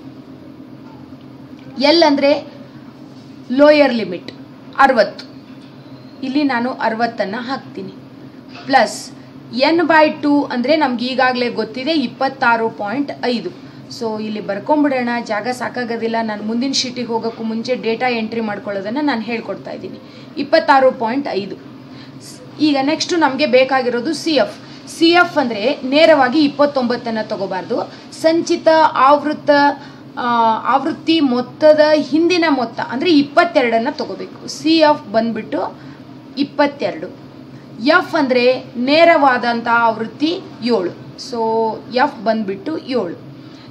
ಎಲ್ ಅಂದರೆ ಲೋಯರ್ ಲಿಮಿಟ್ ಅರವತ್ತು ಇಲ್ಲಿ ನಾನು ಅರವತ್ತನ್ನು ಹಾಕ್ತೀನಿ ಪ್ಲಸ್ ಎನ್ ಬೈ ಟು ಅಂದರೆ ನಮ್ಗೆ ಈಗಾಗಲೇ ಗೊತ್ತಿದೆ ಇಪ್ಪತ್ತಾರು ಪಾಯಿಂಟ್ ಐದು ಸೊ ಇಲ್ಲಿ ಬರ್ಕೊಂಬಿಡೋಣ ಜಾಗ ಸಾಕಾಗೋದಿಲ್ಲ ನಾನು ಮುಂದಿನ ಶೀಟಿಗೆ ಹೋಗೋಕ್ಕೂ ಮುಂಚೆ ಡೇಟಾ ಎಂಟ್ರಿ ಮಾಡ್ಕೊಳ್ಳೋದನ್ನು ನಾನು ಹೇಳ್ಕೊಡ್ತಾ ಇದ್ದೀನಿ ಇಪ್ಪತ್ತಾರು ಪಾಯಿಂಟ್ ಐದು ಈಗ ನೆಕ್ಸ್ಟು ನಮಗೆ ಬೇಕಾಗಿರೋದು ಸಿ ಎಫ್ ಸಿ ಎಫ್ ಅಂದರೆ ನೇರವಾಗಿ ಇಪ್ಪತ್ತೊಂಬತ್ತನ್ನು ತಗೋಬಾರ್ದು ಸಂಚಿತ ಆವೃತ್ತ ಆ, ಆವೃತ್ತಿ ಮೊತ್ತದ ಹಿಂದಿನ ಮೊತ್ತ ಅಂದರೆ ಇಪ್ಪತ್ತೆರಡನ್ನು ತಗೋಬೇಕು ಸಿ ಎಫ್ ಬಂದ್ಬಿಟ್ಟು ಇಪ್ಪತ್ತೆರಡು ಎಫ್ ಅಂದರೆ ನೇರವಾದಂಥ ಆವೃತ್ತಿ ಏಳು ಸೊ ಎಫ್ ಬಂದ್ಬಿಟ್ಟು ಏಳು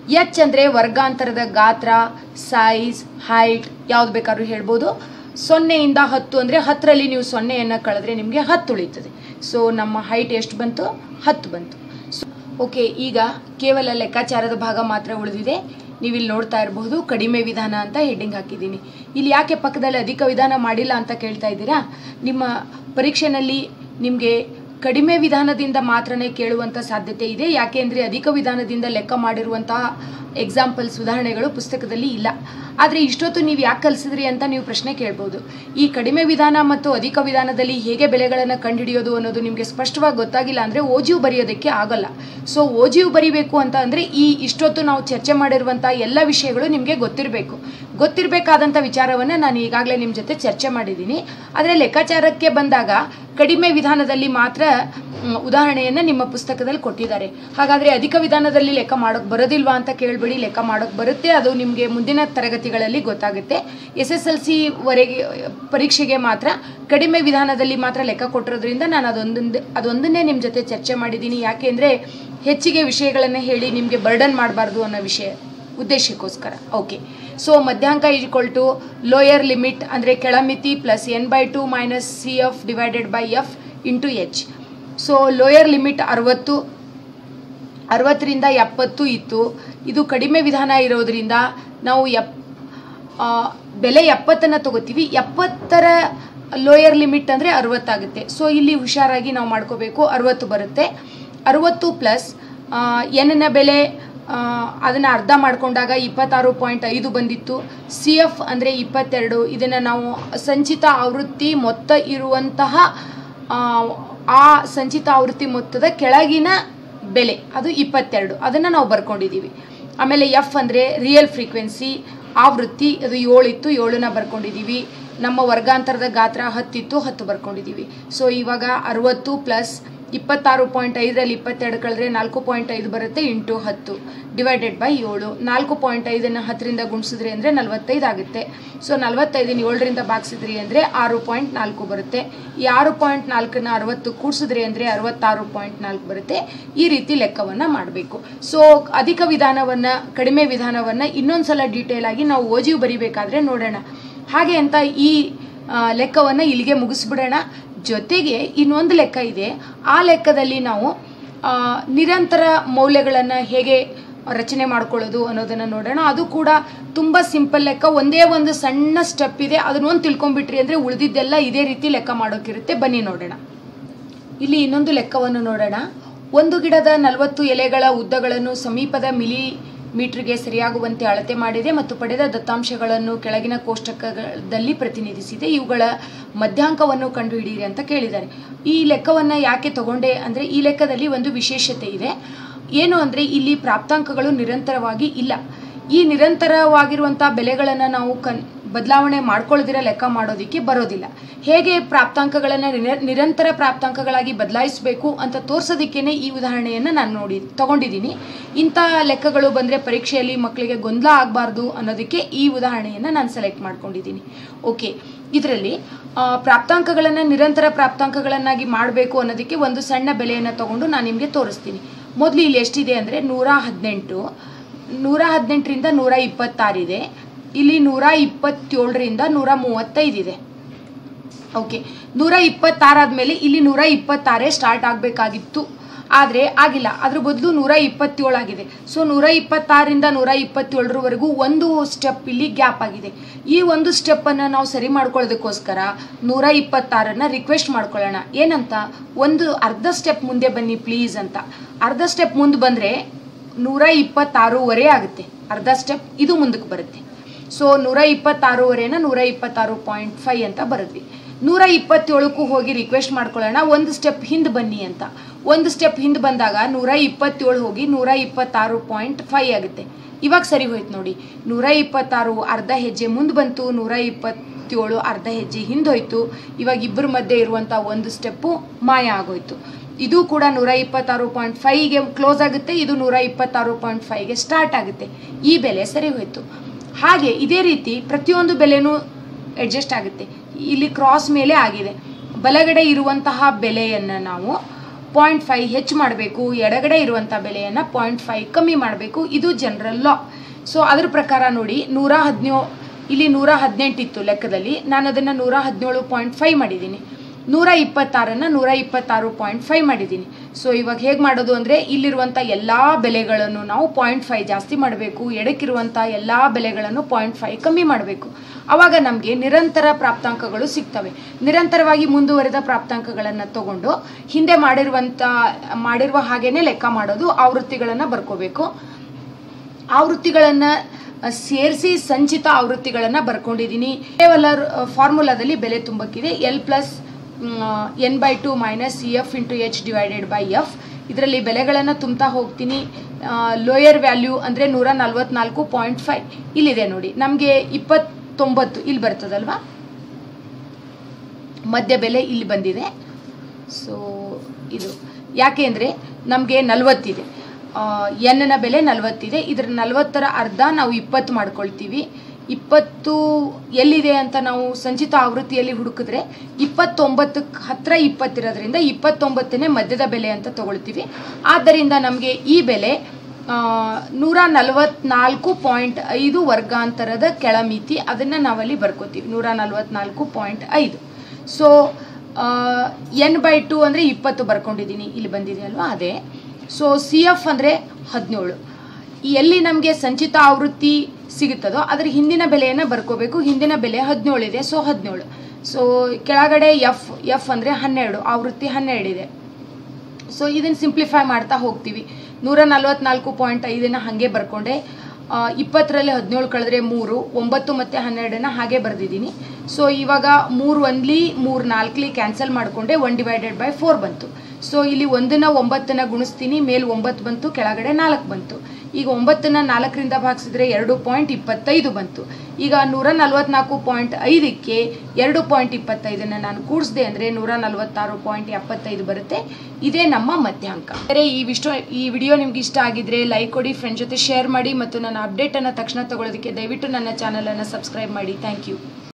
ಎಚ್ ಅಂದರೆ ವರ್ಗಾಂತರದ ಗಾತ್ರ ಸೈಜ್ ಹೈಟ್ ಯಾವ್ದು ಬೇಕಾದ್ರೂ ಹೇಳ್ಬೋದು ಸೊನ್ನೆಯಿಂದ ಹತ್ತು ಅಂದರೆ ಹತ್ತರಲ್ಲಿ ನೀವು ಸೊನ್ನೆಯನ್ನು ಕಳೆದ್ರೆ ನಿಮಗೆ ಹತ್ತು ಉಳಿತದೆ ಸೊ ನಮ್ಮ ಹೈಟ್ ಎಷ್ಟು ಬಂತು ಹತ್ತು ಬಂತು ಓಕೆ ಈಗ ಕೇವಲ ಲೆಕ್ಕಾಚಾರದ ಭಾಗ ಮಾತ್ರ ಉಳಿದಿದೆ ನೀವಿಲ್ಲಿ ನೋಡ್ತಾ ಇರಬಹುದು ಕಡಿಮೆ ವಿಧಾನ ಅಂತ ಹೆಡ್ಡಿಂಗ್ ಹಾಕಿದ್ದೀನಿ ಇಲ್ಲಿ ಯಾಕೆ ಪಕ್ಕದಲ್ಲಿ ಅಧಿಕ ವಿಧಾನ ಮಾಡಿಲ್ಲ ಅಂತ ಕೇಳ್ತಾ ಇದ್ದೀರಾ ನಿಮ್ಮ ಪರೀಕ್ಷೆನಲ್ಲಿ ನಿಮಗೆ ಕಡಿಮೆ ವಿಧಾನದಿಂದ ಮಾತ್ರನೇ ಕೇಳುವಂಥ ಸಾಧ್ಯತೆ ಇದೆ ಯಾಕೆಂದರೆ ಅಧಿಕ ವಿಧಾನದಿಂದ ಲೆಕ್ಕ ಮಾಡಿರುವಂತಹ ಎಕ್ಸಾಂಪಲ್ಸ್ ಉದಾಹರಣೆಗಳು ಪುಸ್ತಕದಲ್ಲಿ ಇಲ್ಲ ಆದರೆ ಇಷ್ಟೊತ್ತು ನೀವು ಯಾಕೆ ಕಲಿಸಿದ್ರಿ ಅಂತ ನೀವು ಪ್ರಶ್ನೆ ಕೇಳ್ಬೋದು ಈ ಕಡಿಮೆ ವಿಧಾನ ಮತ್ತು ಅಧಿಕ ವಿಧಾನದಲ್ಲಿ ಹೇಗೆ ಬೆಲೆಗಳನ್ನು ಕಂಡುಹಿಡಿಯೋದು ಅನ್ನೋದು ನಿಮಗೆ ಸ್ಪಷ್ಟವಾಗಿ ಗೊತ್ತಾಗಿಲ್ಲ ಅಂದರೆ ಓಜಿಯು ಬರೆಯೋದಕ್ಕೆ ಆಗಲ್ಲ ಸೊ ಓಜಿಯು ಬರಿಬೇಕು ಅಂತ ಅಂದರೆ ಈ ಇಷ್ಟೊತ್ತು ನಾವು ಚರ್ಚೆ ಮಾಡಿರುವಂಥ ಎಲ್ಲ ವಿಷಯಗಳು ನಿಮಗೆ ಗೊತ್ತಿರಬೇಕು ಗೊತ್ತಿರಬೇಕಾದಂಥ ವಿಚಾರವನ್ನು ನಾನು ಈಗಾಗಲೇ ನಿಮ್ಮ ಜೊತೆ ಚರ್ಚೆ ಮಾಡಿದ್ದೀನಿ ಆದರೆ ಲೆಕ್ಕಾಚಾರಕ್ಕೆ ಬಂದಾಗ ಕಡಿಮೆ ವಿಧಾನದಲ್ಲಿ ಮಾತ್ರ ಮ್, ಉದಾಹರಣೆಯನ್ನು ನಿಮ್ಮ ಪುಸ್ತಕದಲ್ಲಿ ಕೊಟ್ಟಿದ್ದಾರೆ ಹಾಗಾದರೆ ಅಧಿಕ ವಿಧಾನದಲ್ಲಿ ಲೆಕ್ಕ ಮಾಡೋಕ್ಕೆ ಬರೋದಿಲ್ವಾ ಅಂತ ಕೇಳಬೇಡಿ ಲೆಕ್ಕ ಮಾಡೋಕ್ಕೆ ಬರುತ್ತೆ ಅದು ನಿಮಗೆ ಮುಂದಿನ ತರಗತಿಗಳಲ್ಲಿ ಗೊತ್ತಾಗುತ್ತೆ ಎಸ್ ಎಸ್ ಎಲ್ ಸಿ ವರೆಗೆ ಪರೀಕ್ಷೆಗೆ ಮಾತ್ರ ಕಡಿಮೆ ವಿಧಾನದಲ್ಲಿ ಮಾತ್ರ ಲೆಕ್ಕ ಕೊಟ್ಟಿರೋದ್ರಿಂದ ನಾನು ಅದೊಂದೊಂದು ಅದೊಂದನ್ನೇ ನಿಮ್ಮ ಜೊತೆ ಚರ್ಚೆ ಮಾಡಿದ್ದೀನಿ ಯಾಕೆಂದರೆ ಹೆಚ್ಚಿಗೆ ವಿಷಯಗಳನ್ನು ಹೇಳಿ ನಿಮಗೆ ಬರ್ಡನ್ ಮಾಡಬಾರ್ದು ಅನ್ನೋ ವಿಷಯ ಉದ್ದೇಶಕ್ಕೋಸ್ಕರ ಓಕೆ ಸೊ ಮಧ್ಯಾಂಕ ಈಕ್ವಲ್ ಟು ಲೋಯರ್ ಲಿಮಿಟ್ ಅಂದರೆ ಕೆಳಮಿತಿ plus N by two minus C F divided by F into H so lower limit ಅರವತ್ತು ಅರವತ್ತರಿಂದ ಎಪ್ಪತ್ತು ಇತ್ತು ಇದು ಕಡಿಮೆ ವಿಧಾನ ಇರೋದ್ರಿಂದ ನಾವು ಎಪ್ ಆ, ಬೆಲೆ ಎಪ್ಪತ್ತನ್ನು ತಗೋತೀವಿ ಎಪ್ಪತ್ತರ ಲೋಯರ್ ಲಿಮಿಟ್ ಅಂದರೆ ಅರವತ್ತಾಗುತ್ತೆ ಸೊ ಇಲ್ಲಿ ಹುಷಾರಾಗಿ ನಾವು ಮಾಡ್ಕೋಬೇಕು ಅರವತ್ತು ಬರುತ್ತೆ ಅರವತ್ತು ಪ್ಲಸ್ ಎನ್ನ ಬೆಲೆ ಅದನ್ನು ಅರ್ಧ ಮಾಡಿಕೊಂಡಾಗ ಇಪ್ಪತ್ತಾರು ಪಾಯಿಂಟ್ ಐದು ಬಂದಿತ್ತು ಸಿ ಎಫ್ ಅಂದರೆ ಇಪ್ಪತ್ತೆರಡು ಇದನ್ನು ನಾವು ಸಂಚಿತ ಆವೃತ್ತಿ ಮೊತ್ತ ಇರುವಂತಹ ಆ, ಆ ಸಂಚಿತ ಆವೃತ್ತಿ ಮೊತ್ತದ ಕೆಳಗಿನ ಬೆಲೆ ಅದು ಇಪ್ಪತ್ತೆರಡು ಅದನ್ನು ನಾವು ಬರ್ಕೊಂಡಿದ್ದೀವಿ ಆಮೇಲೆ ಎಫ್ ಅಂದರೆ ರಿಯಲ್ ಫ್ರೀಕ್ವೆನ್ಸಿ ಆವೃತ್ತಿ ಅದು ಏಳಿತ್ತು ಏಳನ್ನ ಬರ್ಕೊಂಡಿದ್ದೀವಿ ನಮ್ಮ ವರ್ಗಾಂತರದ ಗಾತ್ರ ಹತ್ತಿತ್ತು ಹತ್ತು ಬರ್ಕೊಂಡಿದ್ದೀವಿ ಸೊ ಇವಾಗ ಅರವತ್ತು ಪ್ಲಸ್ ಇಪ್ಪತ್ತಾರು ಪಾಯಿಂಟ್ ಐದರಲ್ಲಿ ಇಪ್ಪತ್ತೆರಡು ಕಳೆದ್ರೆ ನಾಲ್ಕು ಪಾಯಿಂಟ್ ಐದು ಬರುತ್ತೆ ಇಂಟು ಹತ್ತು ಡಿವೈಡೆಡ್ ಬೈ ಏಳು ನಾಲ್ಕು ಪಾಯಿಂಟ್ ಐದನ್ನು ಹತ್ತರಿಂದ ಗುಣಿಸಿದ್ರಿ ಅಂದರೆ ನಲವತ್ತೈದು ಆಗುತ್ತೆ ಸೊ ನಲವತ್ತೈದನ್ನು ಏಳರಿಂದ ಭಾಗಿಸಿದ್ರಿ ಅಂದರೆ ಆರು ಪಾಯಿಂಟ್ ನಾಲ್ಕು ಬರುತ್ತೆ ಈ ಆರು ಪಾಯಿಂಟ್ ನಾಲ್ಕನ್ನು ಅರವತ್ತು ಕೂಡಿಸಿದ್ರಿ ಅಂದರೆ ಅರವತ್ತಾರು ಪಾಯಿಂಟ್ ನಾಲ್ಕು ಬರುತ್ತೆ ಈ ರೀತಿ ಲೆಕ್ಕವನ್ನು ಮಾಡಬೇಕು ಸೊ ಅಧಿಕ ವಿಧಾನವನ್ನು ಕಡಿಮೆ ವಿಧಾನವನ್ನು ಇನ್ನೊಂದು ಸಲ ಡೀಟೇಲ್ ಆಗಿ ನಾವು ಓಜಿಯು ಬರಿಬೇಕಾದ್ರೆ ನೋಡೋಣ ಹಾಗೆ ಅಂತ ಈ ಲೆಕ್ಕವನ್ನು ಇಲ್ಲಿಗೆ ಮುಗಿಸ್ಬಿಡೋಣ ಜೊತೆಗೆ ಇನ್ನೊಂದು ಲೆಕ್ಕ ಇದೆ ಆ ಲೆಕ್ಕದಲ್ಲಿ ನಾವು ಆ, ನಿರಂತರ ಮೌಲ್ಯಗಳನ್ನು ಹೇಗೆ ರಚನೆ ಮಾಡ್ಕೊಳ್ಳೋದು ಅನ್ನೋದನ್ನು ನೋಡೋಣ ಅದು ಕೂಡ ತುಂಬ ಸಿಂಪಲ್ ಲೆಕ್ಕ ಒಂದೇ ಒಂದು ಸಣ್ಣ ಸ್ಟೆಪ್ ಇದೆ ಅದನ್ನೊಂದು ತಿಳ್ಕೊಂಬಿಟ್ರಿ ಅಂದರೆ ಉಳಿದಿದ್ದೆಲ್ಲ ಇದೇ ರೀತಿ ಲೆಕ್ಕ ಮಾಡೋಕ್ಕಿರುತ್ತೆ ಬನ್ನಿ ನೋಡೋಣ ಇಲ್ಲಿ ಇನ್ನೊಂದು ಲೆಕ್ಕವನ್ನು ನೋಡೋಣ ಒಂದು ಗಿಡದ ನಲವತ್ತು ಎಲೆಗಳ ಉದ್ದಗಳನ್ನು ಸಮೀಪದ ಮಿಲಿ ಮೀಟರ್ಗೆ ಸರಿಯಾಗುವಂತೆ ಅಳತೆ ಮಾಡಿದೆ ಮತ್ತು ಪಡೆದ ದತ್ತಾಂಶಗಳನ್ನು ಕೆಳಗಿನ ಕೋಷ್ಟಕದಲ್ಲಿ ಪ್ರತಿನಿಧಿಸಿದೆ ಇವುಗಳ ಮಧ್ಯಾಂಕವನ್ನು ಕಂಡುಹಿಡಿಯಿರಿ ಅಂತ ಕೇಳಿದ್ದಾರೆ ಈ ಲೆಕ್ಕವನ್ನು ಯಾಕೆ ತಗೊಂಡೆ ಅಂದರೆ ಈ ಲೆಕ್ಕದಲ್ಲಿ ಒಂದು ವಿಶೇಷತೆ ಇದೆ ಏನು ಅಂದರೆ ಇಲ್ಲಿ ಪ್ರಾಪ್ತಾಂಕಗಳು ನಿರಂತರವಾಗಿ ಇಲ್ಲ ಈ ನಿರಂತರವಾಗಿರುವಂಥ ಬೆಲೆಗಳನ್ನು ನಾವು ಕನ್ ಬದಲಾವಣೆ ಮಾಡ್ಕೊಳ್ಳದಿರ ಲೆಕ್ಕ ಮಾಡೋದಕ್ಕೆ ಬರೋದಿಲ್ಲ ಹೇಗೆ ಪ್ರಾಪ್ತಾಂಕಗಳನ್ನು ನಿರ- ನಿರಂತರ ಪ್ರಾಪ್ತಾಂಕಗಳಾಗಿ ಬದಲಾಯಿಸಬೇಕು ಅಂತ ತೋರ್ಸೋದಕ್ಕೇನೆ ಈ ಉದಾಹರಣೆಯನ್ನು ನಾನು ನೋಡಿ ತಗೊಂಡಿದ್ದೀನಿ ಇಂಥ ಲೆಕ್ಕಗಳು ಬಂದರೆ ಪರೀಕ್ಷೆಯಲ್ಲಿ ಮಕ್ಕಳಿಗೆ ಗೊಂದಲ ಆಗಬಾರ್ದು ಅನ್ನೋದಕ್ಕೆ ಈ ಉದಾಹರಣೆಯನ್ನು ನಾನು ಸೆಲೆಕ್ಟ್ ಮಾಡ್ಕೊಂಡಿದ್ದೀನಿ ಓಕೆ ಇದರಲ್ಲಿ ಪ್ರಾಪ್ತಾಂಕಗಳನ್ನು ನಿರಂತರ ಪ್ರಾಪ್ತಾಂಕಗಳನ್ನಾಗಿ ಮಾಡಬೇಕು ಅನ್ನೋದಕ್ಕೆ ಒಂದು ಸಣ್ಣ ಬೆಲೆಯನ್ನು ತಗೊಂಡು ನಾನು ನಿಮಗೆ ತೋರಿಸ್ತೀನಿ ಮೊದಲು ಇಲ್ಲಿ ಎಷ್ಟಿದೆ ಅಂದರೆ ನೂರ ಹದಿನೆಂಟು ನೂರ ಹದಿನೆಂಟರಿಂದ ನೂರ ಇಪ್ಪತ್ತಾರಿದೆ ಇಲ್ಲಿ ನೂರ ಇಪ್ಪತ್ತೇಳರಿಂದ ನೂರ ಮೂವತ್ತೈದಿದೆ ಓಕೆ ನೂರ ಇಪ್ಪತ್ತಾರಾದ್ಮೇಲೆ ಇಲ್ಲಿ ನೂರ ಇಪ್ಪತ್ತಾರೇ ಸ್ಟಾರ್ಟ್ ಆಗಬೇಕಾಗಿತ್ತು ಆದರೆ ಆಗಿಲ್ಲ ಅದ್ರ ಬದಲು ನೂರ ಇಪ್ಪತ್ತೇಳು ಆಗಿದೆ ಸೊ ನೂರ ಇಪ್ಪತ್ತಾರರಿಂದ ನೂರ ಇಪ್ಪತ್ತೇಳರವರೆಗೂ ಒಂದು ಸ್ಟೆಪ್ ಇಲ್ಲಿ ಗ್ಯಾಪ್ ಆಗಿದೆ ಈ ಒಂದು ಸ್ಟೆಪ್ಪನ್ನು ನಾವು ಸರಿ ಮಾಡ್ಕೊಳ್ಳೋದಕ್ಕೋಸ್ಕರ ನೂರ ಇಪ್ಪತ್ತಾರನ್ನು ರಿಕ್ವೆಸ್ಟ್ ಮಾಡ್ಕೊಳ್ಳೋಣ ಏನಂತ ಒಂದು ಅರ್ಧ ಸ್ಟೆಪ್ ಮುಂದೆ ಬನ್ನಿ ಪ್ಲೀಸ್ ಅಂತ ಅರ್ಧ ಸ್ಟೆಪ್ ಮುಂದೆ ಬಂದರೆ ನೂರ ಇಪ್ಪತ್ತಾರೂವರೆ ಆಗುತ್ತೆ ಅರ್ಧ ಸ್ಟೆಪ್ ಇದು ಮುಂದಕ್ಕೆ ಬರುತ್ತೆ ಸೊ ನೂರ ಇಪ್ಪತ್ತಾರೂವರೆನ ನೂರ ಇಪ್ಪತ್ತಾರು ಪಾಯಿಂಟ್ ಫೈವ್ ಅಂತ ಬರೆದ್ವಿ ನೂರ ಇಪ್ಪತ್ತೇಳಕ್ಕೂ ಹೋಗಿ ರಿಕ್ವೆಸ್ಟ್ ಮಾಡ್ಕೊಳ್ಳೋಣ ಒಂದು ಸ್ಟೆಪ್ ಹಿಂದೆ ಬನ್ನಿ ಅಂತ ಒಂದು ಸ್ಟೆಪ್ ಹಿಂದೆ ಬಂದಾಗ ನೂರ ಇಪ್ಪತ್ತೇಳು ಹೋಗಿ ನೂರ ಇಪ್ಪತ್ತಾರು ಪಾಯಿಂಟ್ ಫೈವ್ ಆಗುತ್ತೆ ಇವಾಗ ಸರಿ ಹೋಯ್ತು ನೋಡಿ ನೂರ ಇಪ್ಪತ್ತಾರು ಅರ್ಧ ಹೆಜ್ಜೆ ಮುಂದೆ ಬಂತು ನೂರ ಇಪ್ಪತ್ತೇಳು ಅರ್ಧ ಹೆಜ್ಜೆ ಹಿಂದೆ ಹೋಯ್ತು ಇವಾಗ ಇಬ್ಬರ ಮಧ್ಯೆ ಇರುವಂಥ ಒಂದು ಸ್ಟೆಪ್ಪು ಮಾಯ ಆಗೋಯ್ತು ಇದು ಕೂಡ ನೂರ ಇಪ್ಪತ್ತಾರು ಪಾಯಿಂಟ್ ಫೈವ್ಗೆ ಕ್ಲೋಸ್ ಆಗುತ್ತೆ ಇದು ನೂರ ಇಪ್ಪತ್ತಾರು ಪಾಯಿಂಟ್ ಫೈವ್ಗೆ ಸ್ಟಾರ್ಟ್ ಆಗುತ್ತೆ ಈ ಬೆಲೆ ಸರಿ ಹೋಯ್ತು ಹಾಗೆ ಇದೇ ರೀತಿ ಪ್ರತಿಯೊಂದು ಬೆಲೆನೂ ಅಡ್ಜಸ್ಟ್ ಆಗುತ್ತೆ ಇಲ್ಲಿ ಕ್ರಾಸ್ ಮೇಲೆ ಆಗಿದೆ ಬಲಗಡೆ ಇರುವಂತಹ ಬೆಲೆಯನ್ನು ನಾವು ಪಾಯಿಂಟ್ ಫೈ ಹೆಚ್ಚು ಮಾಡಬೇಕು ಎಡಗಡೆ ಇರುವಂಥ ಬೆಲೆಯನ್ನು ಪಾಯಿಂಟ್ ಫೈ ಕಮ್ಮಿ ಮಾಡಬೇಕು ಇದು ಜನರಲ್ ಲಾ ಸೊ ಅದ್ರ ಪ್ರಕಾರ ನೋಡಿ ನೂರ ಹದಿನೇಳು ಇಲ್ಲಿ ನೂರ ಹದಿನೆಂಟಿತ್ತು ಲೆಕ್ಕದಲ್ಲಿ ನಾನು ಅದನ್ನು ನೂರ ಹದಿನೇಳು ಪಾಯಿಂಟ್ ಫೈ ಮಾಡಿದ್ದೀನಿ ನೂರ ಇಪ್ಪತ್ತಾರನ್ನು ನೂರ ಇಪ್ಪತ್ತಾರು ಪಾಯಿಂಟ್ ಫೈ ಮಾಡಿದ್ದೀನಿ ಸೊ ಇವಾಗ ಹೇಗೆ ಮಾಡೋದು ಅಂದರೆ ಇಲ್ಲಿರುವಂಥ ಎಲ್ಲ ಬೆಲೆಗಳನ್ನು ನಾವು ಪಾಯಿಂಟ್ ಫೈ ಜಾಸ್ತಿ ಮಾಡಬೇಕು ಎಡಕ್ಕಿರುವಂಥ ಎಲ್ಲ ಬೆಲೆಗಳನ್ನು ಪಾಯಿಂಟ್ ಫೈ ಕಮ್ಮಿ ಮಾಡಬೇಕು ಆವಾಗ ನಮಗೆ ನಿರಂತರ ಪ್ರಾಪ್ತಾಂಕಗಳು ಸಿಗ್ತವೆ ನಿರಂತರವಾಗಿ ಮುಂದುವರೆದ ಪ್ರಾಪ್ತಾಂಕಗಳನ್ನು ತಗೊಂಡು ಹಿಂದೆ ಮಾಡಿರುವಂಥ ಮಾಡಿರುವ ಹಾಗೇನೆ ಲೆಕ್ಕ ಮಾಡೋದು ಆವೃತ್ತಿಗಳನ್ನು ಬರ್ಕೋಬೇಕು ಆವೃತ್ತಿಗಳನ್ನು ಸೇರಿಸಿ ಸಂಚಿತ ಆವೃತ್ತಿಗಳನ್ನು ಬರ್ಕೊಂಡಿದ್ದೀನಿ ಕೇವಲ ಫಾರ್ಮುಲಾದಲ್ಲಿ ಬೆಲೆ ತುಂಬಕ್ಕಿದೆ L plus N by two minus C F into H divided by F ಇದರಲ್ಲಿ ಬೆಲೆಗಳನ್ನು ತುಂಬ್ತಾ ಹೋಗ್ತೀನಿ ಲೋಯರ್ ವ್ಯಾಲ್ಯೂ ಅಂದರೆ ನೂರ ನಲ್ವತ್ನಾಲ್ಕು ಪಾಯಿಂಟ್ ಫೈವ್ ಇಲ್ಲಿದೆ ನೋಡಿ ನಮಗೆ ಇಪ್ಪತ್ತೊಂಬತ್ತು ಇಲ್ಲಿ ಬರ್ತದಲ್ವಾ ಮಧ್ಯ ಬೆಲೆ ಇಲ್ಲಿ ಬಂದಿದೆ ಸೊ ಇದು ಯಾಕೆ ಅಂದರೆ ನಮಗೆ ನಲ್ವತ್ತಿದೆ ಎನ್ನ ಬೆಲೆ ನಲ್ವತ್ತಿದೆ ಇದರ ನಲ್ವತ್ತರ ಅರ್ಧ ನಾವು ಇಪ್ಪತ್ತು ಮಾಡ್ಕೊಳ್ತೀವಿ ಇಪ್ಪತ್ತು ಎಲ್ಲಿದೆ ಅಂತ ನಾವು ಸಂಚಿತ ಆವೃತ್ತಿಯಲ್ಲಿ ಹುಡುಕಿದ್ರೆ ಇಪ್ಪತ್ತೊಂಬತ್ತಕ್ಕೆ ಹತ್ತಿರ ಇಪ್ಪತ್ತಿರೋದ್ರಿಂದ ಇಪ್ಪತ್ತೊಂಬತ್ತನೇ ಮಧ್ಯದ ಬೆಲೆ ಅಂತ ತಗೊಳ್ತೀವಿ ಆದ್ದರಿಂದ ನಮಗೆ ಈ ಬೆಲೆ ನೂರ ನಲವತ್ನಾಲ್ಕು ಪಾಯಿಂಟ್ ಐದು ವರ್ಗಾಂತರದ ಕೆಳಮಿತಿ ಅದನ್ನು ನಾವಲ್ಲಿ ಬರ್ಕೋತೀವಿ ನೂರ ನಲವತ್ನಾಲ್ಕು ಪಾಯಿಂಟ್ ಐದು ಸೊ ಎನ್ ಬೈ ಟು ಅಂದರೆ ಇಪ್ಪತ್ತು ಬರ್ಕೊಂಡಿದ್ದೀನಿ ಇಲ್ಲಿ ಬಂದಿದೆ ಅಲ್ವಾ ಅದೇ ಸೊ ಸಿ ಎಫ್ ಅಂದರೆ ಹದಿನೇಳು ಎಲ್ಲಿ ನಮಗೆ ಸಂಚಿತ ಆವೃತ್ತಿ ಸಿಗುತ್ತದೋ ಅದರ ಹಿಂದಿನ ಬೆಲೆಯನ್ನು ಬರ್ಕೋಬೇಕು ಹಿಂದಿನ ಬೆಲೆ ಹದಿನೇಳು ಇದೆ ಸೊ ಹದಿನೇಳು ಸೊ ಕೆಳಗಡೆ ಎಫ್ ಎಫ್ ಅಂದರೆ ಹನ್ನೆರಡು ಆವೃತ್ತಿ ಹನ್ನೆರಡು ಇದೆ ಸೊ ಇದನ್ನು ಸಿಂಪ್ಲಿಫೈ ಮಾಡ್ತಾ ಹೋಗ್ತೀವಿ ನೂರ ನಲ್ವತ್ನಾಲ್ಕು ಪಾಯಿಂಟ್ ಐದನ್ನು ಹಾಗೆ ಬರ್ಕೊಂಡೆ ಇಪ್ಪತ್ತರಲ್ಲಿ ಹದಿನೇಳು ಕಳೆದ್ರೆ ಮೂರು ಒಂಬತ್ತು ಮತ್ತು ಹನ್ನೆರಡನ್ನು ಹಾಗೆ ಬರೆದಿದ್ದೀನಿ ಸೊ ಇವಾಗ ಮೂರು ಒಂದ್ಲಿ ಮೂರು ನಾಲ್ಕಲಿ ಕ್ಯಾನ್ಸಲ್ ಮಾಡಿಕೊಂಡೆ ಒನ್ ಡಿವೈಡೆಡ್ ಬೈ ಫೋರ್ ಬಂತು ಸೊ ಇಲ್ಲಿ ಒಂದನ್ನು ಒಂಬತ್ತನ್ನು ಗುಣಿಸ್ತೀನಿ ಮೇಲೆ ಒಂಬತ್ತು ಬಂತು ಕೆಳಗಡೆ ನಾಲ್ಕು ಬಂತು ಈಗ ಒಂಬತ್ತನ್ನು ನಾಲ್ಕರಿಂದ ಭಾಗಿಸಿದ್ರೆ ಎರಡು ಪಾಯಿಂಟ್ ಇಪ್ಪತ್ತೈದು ಬಂತು ಈಗ ನೂರ ನಲ್ವತ್ನಾಲ್ಕು ಪಾಯಿಂಟ್ ಐದಕ್ಕೆ ಎರಡು ಪಾಯಿಂಟ್ ಇಪ್ಪತ್ತೈದನ್ನು ನಾನು ಕೂಡಿಸಿದೆ ಅಂದರೆ ನೂರ ನಲ್ವತ್ತಾರು ಪಾಯಿಂಟ್ ಎಪ್ಪತ್ತೈದು ಬರುತ್ತೆ ಇದೇ ನಮ್ಮ ಮಧ್ಯಾಂಕ ಬೇರೆ ಈ ವಿಶ್ವ ಈ ವಿಡಿಯೋ ನಿಮ್ಗೆ ಇಷ್ಟ ಆಗಿದ್ರೆ ಲೈಕ್ ಕೊಡಿ ಫ್ರೆಂಡ್ ಜೊತೆ ಶೇರ್ ಮಾಡಿ ಮತ್ತು ನನ್ನ ಅಪ್ಡೇಟನ್ನು ತಕ್ಷಣ ತಗೊಳ್ಳೋದಕ್ಕೆ ದಯವಿಟ್ಟು ನನ್ನ ಚಾನಲನ್ನು ಸಬ್ಸ್ಕ್ರೈಬ್ ಮಾಡಿ ಥ್ಯಾಂಕ್ ಯು